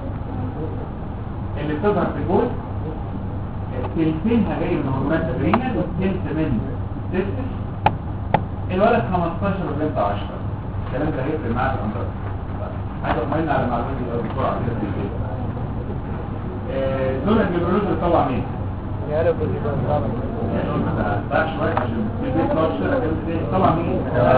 اللي بتظهر في الجول تلتينها جاي من هرمونات الرينال والتلت من التستس الولد 15 وبنت 10 الكلام ده هيفرق معاك الامراض عايز اطمئن على المعلومات دي قوي بسرعه كده في البيت دول الجلوكوز بيطلع مين؟ يا رب يجيبها الزمن. بقى شويه عشان في البيت نقعد شويه كده طلع مين؟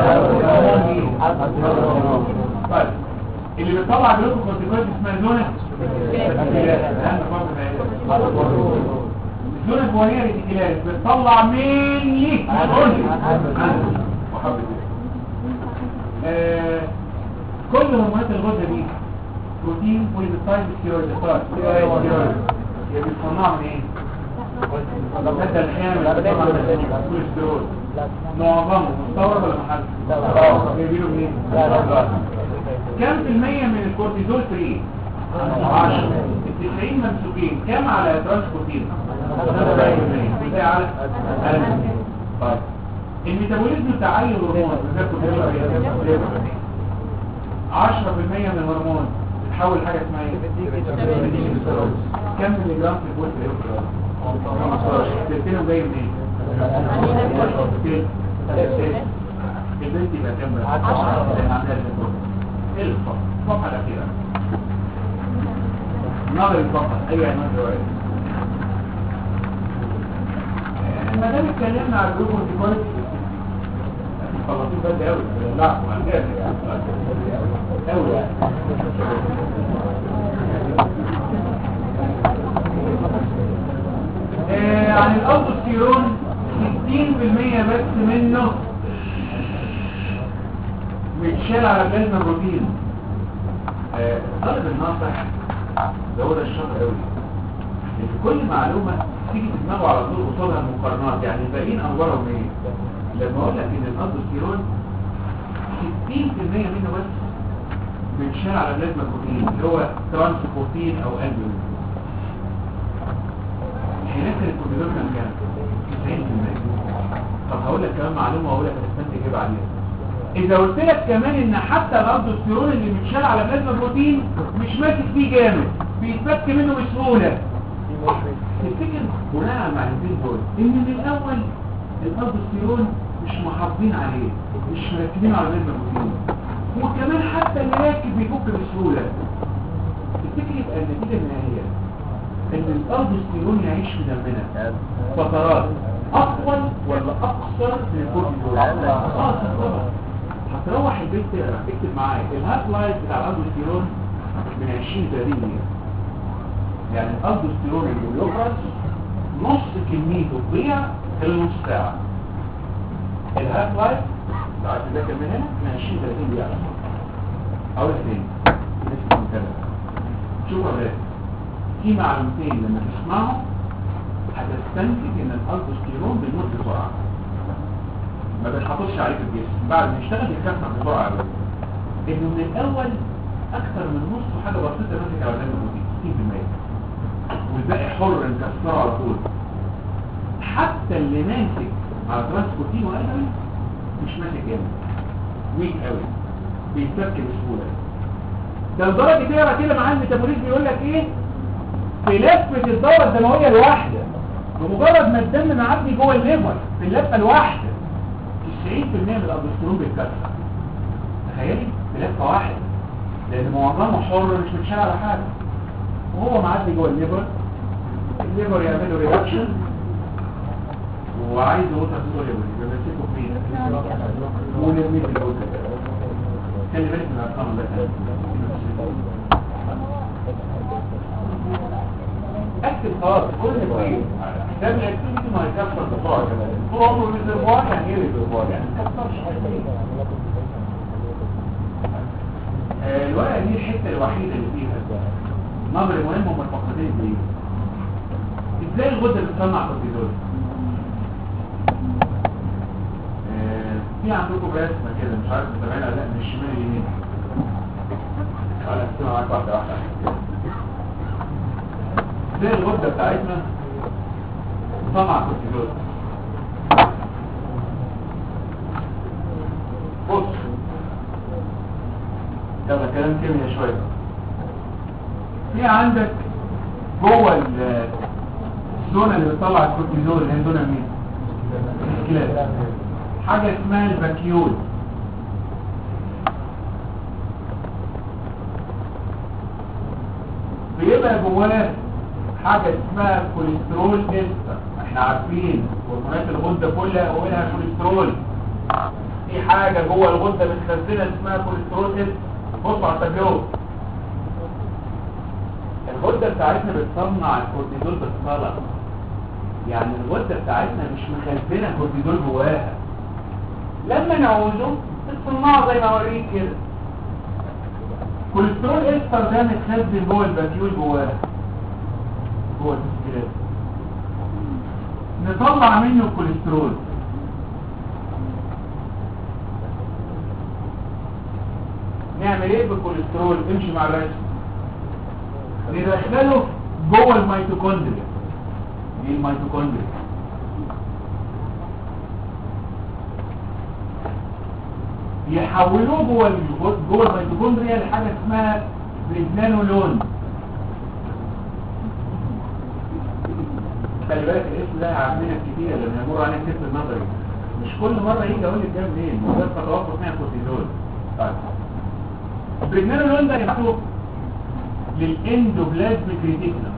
طيب اللي بيطلع جلوكوكورتيكويد اسمها زونه اهم فرق ده الزونه الفوانيه ريتيكولاريس بتطلع مين ليه؟ قول لي وحبة آه، كل هرمونات الغدة دي بروتين بوليبيبتايد ستيرويد ستيرويد هي بيتصنعوا من ايه؟ المادة الخام اللي بتطلع من الكوليسترول معظمه مستورد ولا محل؟ جايبينه منين؟ كم في المية من الكورتيزول فري؟ 10 ال 90 ممسوكين كم على ترانسبورتين؟ 75% ازاي على؟ طيب الميتابوليزم بتاع اي هرمون بناخد 10% من الهرمون بتحول حاجه اسمها ايه؟ كم ملي جرام في البول في اليوم؟ 15 تلتينه جاي منين؟ البنت يبقى كام بقى؟ 10 الفقط الصفحه الاخيره نظري فقط اي عنوان روايه ما دام اتكلمنا على الجروب والديكوريت خلصين بدري قوي لا ما جامد قوي آه عن الالدوستيرون 60% بس منه بيتشال على بلازما بروتين آه، الطالب الناصح ده هو ده الشاطر قوي ان كل معلومه تيجي في دماغه على طول قصادها المقارنات يعني الباقيين اخبارهم ايه لما اقول لك ان الالدوستيرون 60% منه بس بيتشال على بلازما بروتين اللي هو ترانسبورتين او البومين هناك الكورتيزون كان كام 90% طب هقول لك كمان معلومه واقول لك هتستنتج ايه بعدين اذا قلت لك كمان ان حتى الالدوستيرون اللي متشال على بلازما بروتين مش ماسك فيه جامد بيتفك منه بسهوله تفتكر بناء على المعلومتين دول ان من الاول الالدوستيرون مش محافظين عليه مش مركبين على بلازما بروتين وكمان حتى اللي راكب بيفك بسهوله تفتكر يبقى النتيجه النهائيه ان الالدوستيرون يعيش في دمنا فترات اطول ولا اقصر من الكورتيزول اه طبعا هتروح البيت تقرا اكتب معايا الهاف لايف بتاع الالدوستيرون من 20 30 دقيقه يعني الالدوستيرون اللي بيفرز نص كميته تضيع خلال نص ساعه الهاف لايف لو عايز تذاكر من هنا من 20 30 دقيقه اول اثنين لسه مكمل شوفوا يا ولاد في معلومتين لما تسمعهم هتستنتج ان الالدوستيرون بيموت بسرعه ما بيتحطش عليه في الجسم بعد ما يشتغل يتكسر بسرعه قوي انه من الاول اكثر من نص حاجه بسيطه ماسك على دم البروتين 60% والباقي حر نكسره على طول حتى اللي ماسك على ترانسبورتين وقلبي مش ماسك جامد ويك قوي بيتفك بسهوله ده لدرجه تقرا كده معاه الميتابوليزم بيقول لك ايه في لفه الدوره الدمويه الواحده بمجرد ما الدم معدي جوه الليفر في اللفه الواحده 90% من الالدوستيرون بيتكسر تخيلي في لفه واحده لان معظمه حر مش متشال على حاجه وهو معدي جوه الليفر الليفر يعمل له رياكشن وعايز ووتر سوليبل يبقى ماسكه فين ونرميه في الوتر خلي بالك من الارقام ده اكتب خلاص كل كويس حساب الاكتيفيتي ما يكسر بسرعه كمان طول عمره ريزرفوار يعني ايه ريزرفوار يعني ما تكسرش آه، الورقه دي الحته الوحيده اللي فيها نظر مهم هم الفقرتين دي ازاي الغده بتصنع كورتيزول آه، في عندكم رسمه كده مش عارف متابعينها ولا لا من الشمال اليمين تعالى اكتبها معاك واحده واحده ازاي الغده بتاعتنا بتصنع كورتيزول بص يلا كلام كيمياء شويه في عندك جوه ال- الزونه اللي بتطلع الكورتيزول اللي هي زونه مين الكلاب حاجه اسمها الفاكيول بيبقى جواه حاجه اسمها كوليسترول استر احنا عارفين هرمونات الغده كلها اولها كوليسترول في حاجه جوه الغده متخزنه اسمها كوليسترول استر بصوا على التابلو الغده بتاعتنا بتصنع الكورتيزول بالصلاه يعني الغده بتاعتنا مش مخزنه كورتيزول جواها لما نعوزه بتصنعه زي ما اوريك كده كوليسترول استر ده متخزن جوه الباكيول جواها جوه التسكيلات نطلع منه الكوليسترول نعمل ايه بالكوليسترول امشي مع الرسم ندخله جوه الميتوكوندريا دي الميتوكوندريا يحولوه جوه ال- جوه الميتوكوندريا لحاجه اسمها بريجنانولون خلي بالك الاسم ده عندنا كتير لما يمر عليك كتب النظري مش كل مره يجي اقول لك ده منين ما هو ده خطوات تصنيع كورتيزول طيب البريجنانولون ده يبعته للاندوبلازميك ريتيكولم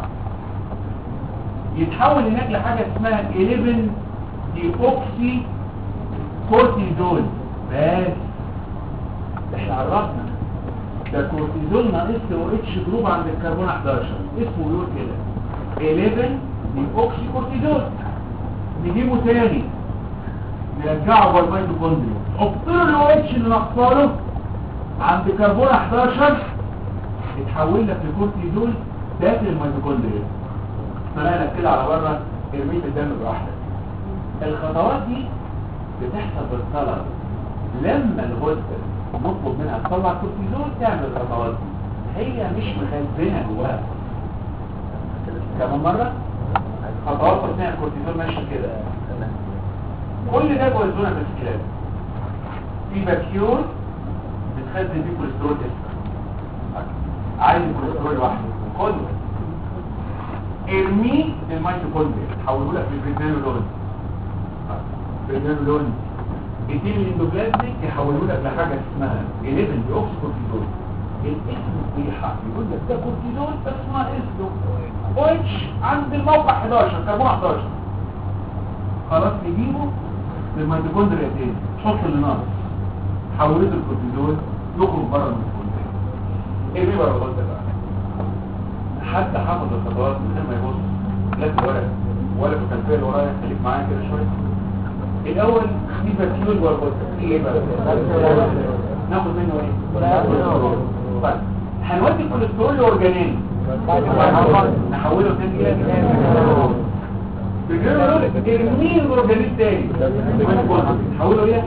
يتحول هناك لحاجه اسمها 11 دي اوكسي كورتيزول بس احنا عرفنا ده كورتيزول ناقص او اتش جروب عند الكربون 11 اسمه بيقول كده 11 دي اوكسي كورتيزول نجيبه تاني نرجعه جوه الميتوكوندريا حط له الاو اتش اللي ناقصاله عند كربون 11 يتحول لك لكورتيزول داخل الميتوكوندريا طلعنا كده على بره ارميه في الدم براحتك الخطوات دي بتحصل بالطلب لما الغدة مطلوب منها تطلع كورتيزول تعمل الخطوات دي هي مش مخزنة جواها كمان مرة خطوات تصنيع الكورتيزول ماشية كده كل ده جوه الزونة الاسكلاب في باكيول بتخزن فيه كوليسترول اسمه عايز الكوليسترول لوحده كله ارميه للميتوكوندريا حوله لك للبريجنانولون بريجنانولون ايتيل الاندوبلازميك يحوله لك لحاجه اسمها 11 دي اوكسي كورتيزول الاسم صحيحه يقول لك ده كورتيزول بس ناقص له اتش عند الموقع 11 كربون 11 خلاص نجيبه للميتوكوندريا تاني حط اللي ناقص حولته الكورتيزول يخرج بره الميتوكوندريا ارميه بره الغده بقى حتى حافظ الخطوات من غير ما يبص لا في ورق ولا في الخلفيه اللي ورايا خليك معايا كده شويه الاول في باكيول والغده في ايه بقى ناخد منه ايه طيب هنودي الكوليسترول لاورجانين نحوله تاني الى بيجروا ارميه الاورجانين تاني نحوله ايه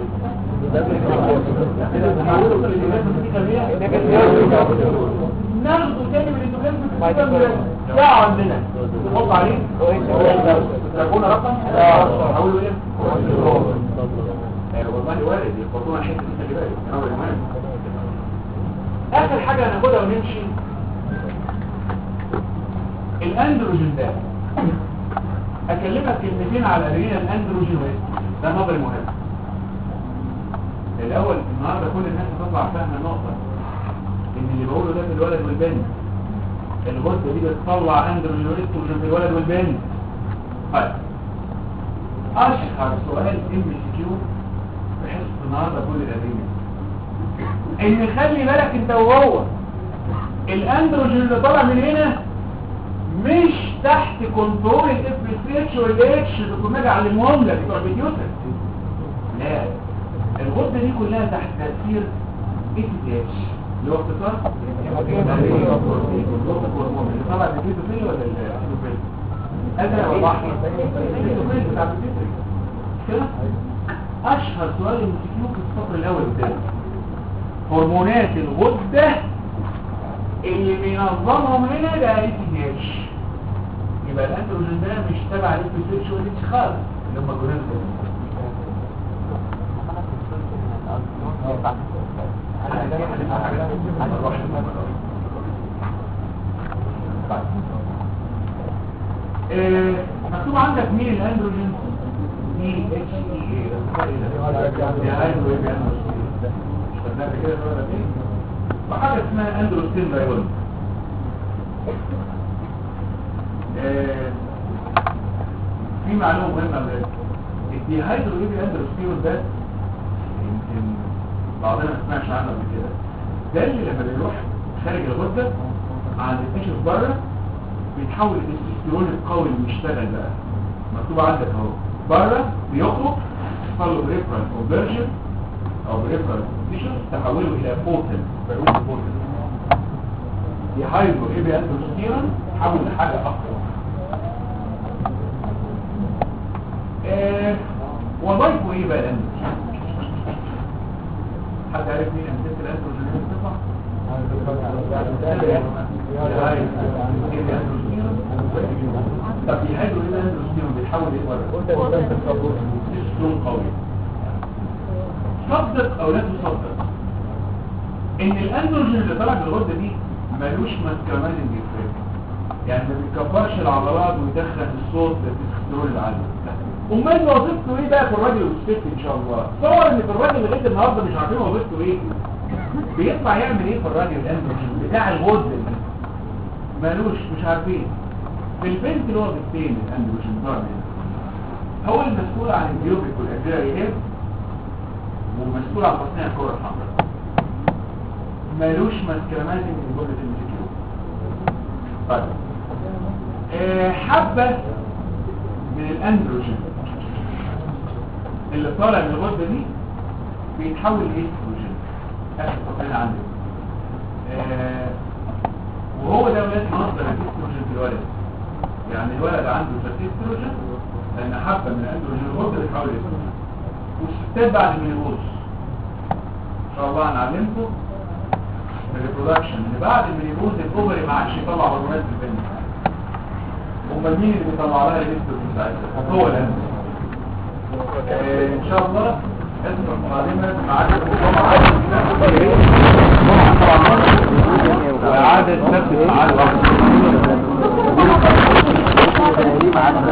نحوله ناخده تاني من الاندوبلازم ساعة عندنا نحط عليه تكون رقم حوله ايه والله وارد يخبطونا حته دي خلي بالك انا والمان اخر حاجه هناخدها ونمشي الاندروجين ده اكلمك كلمتين على ادرينا الاندروجين والاستروجين ده نظري مهم الاول النهارده كل الناس هتطلع فاهمه النقطه ان اللي بقوله ده في الولد والبنت الغده دي بتطلع اندروجين والاستروجين في الولد والبنت طيب اشهر سؤال ام سي كيو في حصه النهارده كل الادرينا ان خلي بالك انت وهو الاندروجين اللي طالع من هنا مش تكنترول الاف اس اتش والاتش تكون ناجي علمهم لك بتوع البيوتر لا الغده دي كلها تحت تاثير اف اس اتش اللي هو اختصار اللي طلع البيوتر ولا البيوتر هذا وضح البيوتر بتاع البيوتر كده اشهر سؤال المسكيو في السطر الاول بتاعه هرمونات الغده اللي بينظمهم هنا ده اف اتش يبقى الاندروجين ده مش تبع الاف اتش ولا اتش خالص اللي هم جولان مكتوب عندك مين الاندروجين دي اتش اي يا ايوه يا مش خدناها كده ولا ايه وحاجه اسمها اندروستين دايون في معلومه مهمه بس الديهايدرو ايه اندروستين ده يمكن بعضنا ما سمعش عنه قبل كده ده اللي لما بيروح خارج الغده عند التيشف بره بيتحول للتستيرون القوي اللي بيشتغل بقى مكتوب عندك اهو بره بيخرج يحصل له بريفرال كونفرجن او بريفرال تيشن تحوله الى بوتن فيقول بوتن يهايدرو ايه بياندروستيرون تحول لحاجه اقوى آه وظيفه ايه بقى الاندروجين حد عارف مين امثله الاندروجين اللي بتطلع طب يهاجروا الى الاندروستيرون بيتحول ايه بره تسترون قوي صدق او لا تصدق ان الاندروجين اللي طلع من الغده دي ملوش ماسكرمالين افكت يعني ما بيكبرش العضلات ويدخل الصوت للتسترون العالي امال وظيفته ايه بقى في الراجل والست ان شاء الله تصور ان في الراجل لغايه النهارده مش عارفين وظيفته ايه بيطلع يعمل ايه في الراجل الاندروجين بتاع الغده دي مالوش مش عارفين في البنت اللي هو بالتين الاندروجين ظهر هو المسؤول عن البيوبيك والاجزاء ايه ومسؤول عن تصنيع الكره الحمراء مالوش مسكرمات من جمله المسكيو طيب آه حبه من الاندروجين اللي طالع من الغده دي بيتحول لاستروجين احنا عندك آه وهو ده ولاد مصدر الاستروجين في الولد يعني الولد عنده استروجين لان حبه من الاندروجين الغده بتحول لاستروجين والستات بعد المينيبوز ان شاء الله هنعلمكم الريبرودكشن ان بعد المينيبوز الاوفري ما عادش يطلع هرمونات في البنت امال مين اللي بيطلع لها الاستروجين بتاعتها هو الاندروجين آه ان شاء الله اسم القادمه معاكم وإعادة نفس الفعال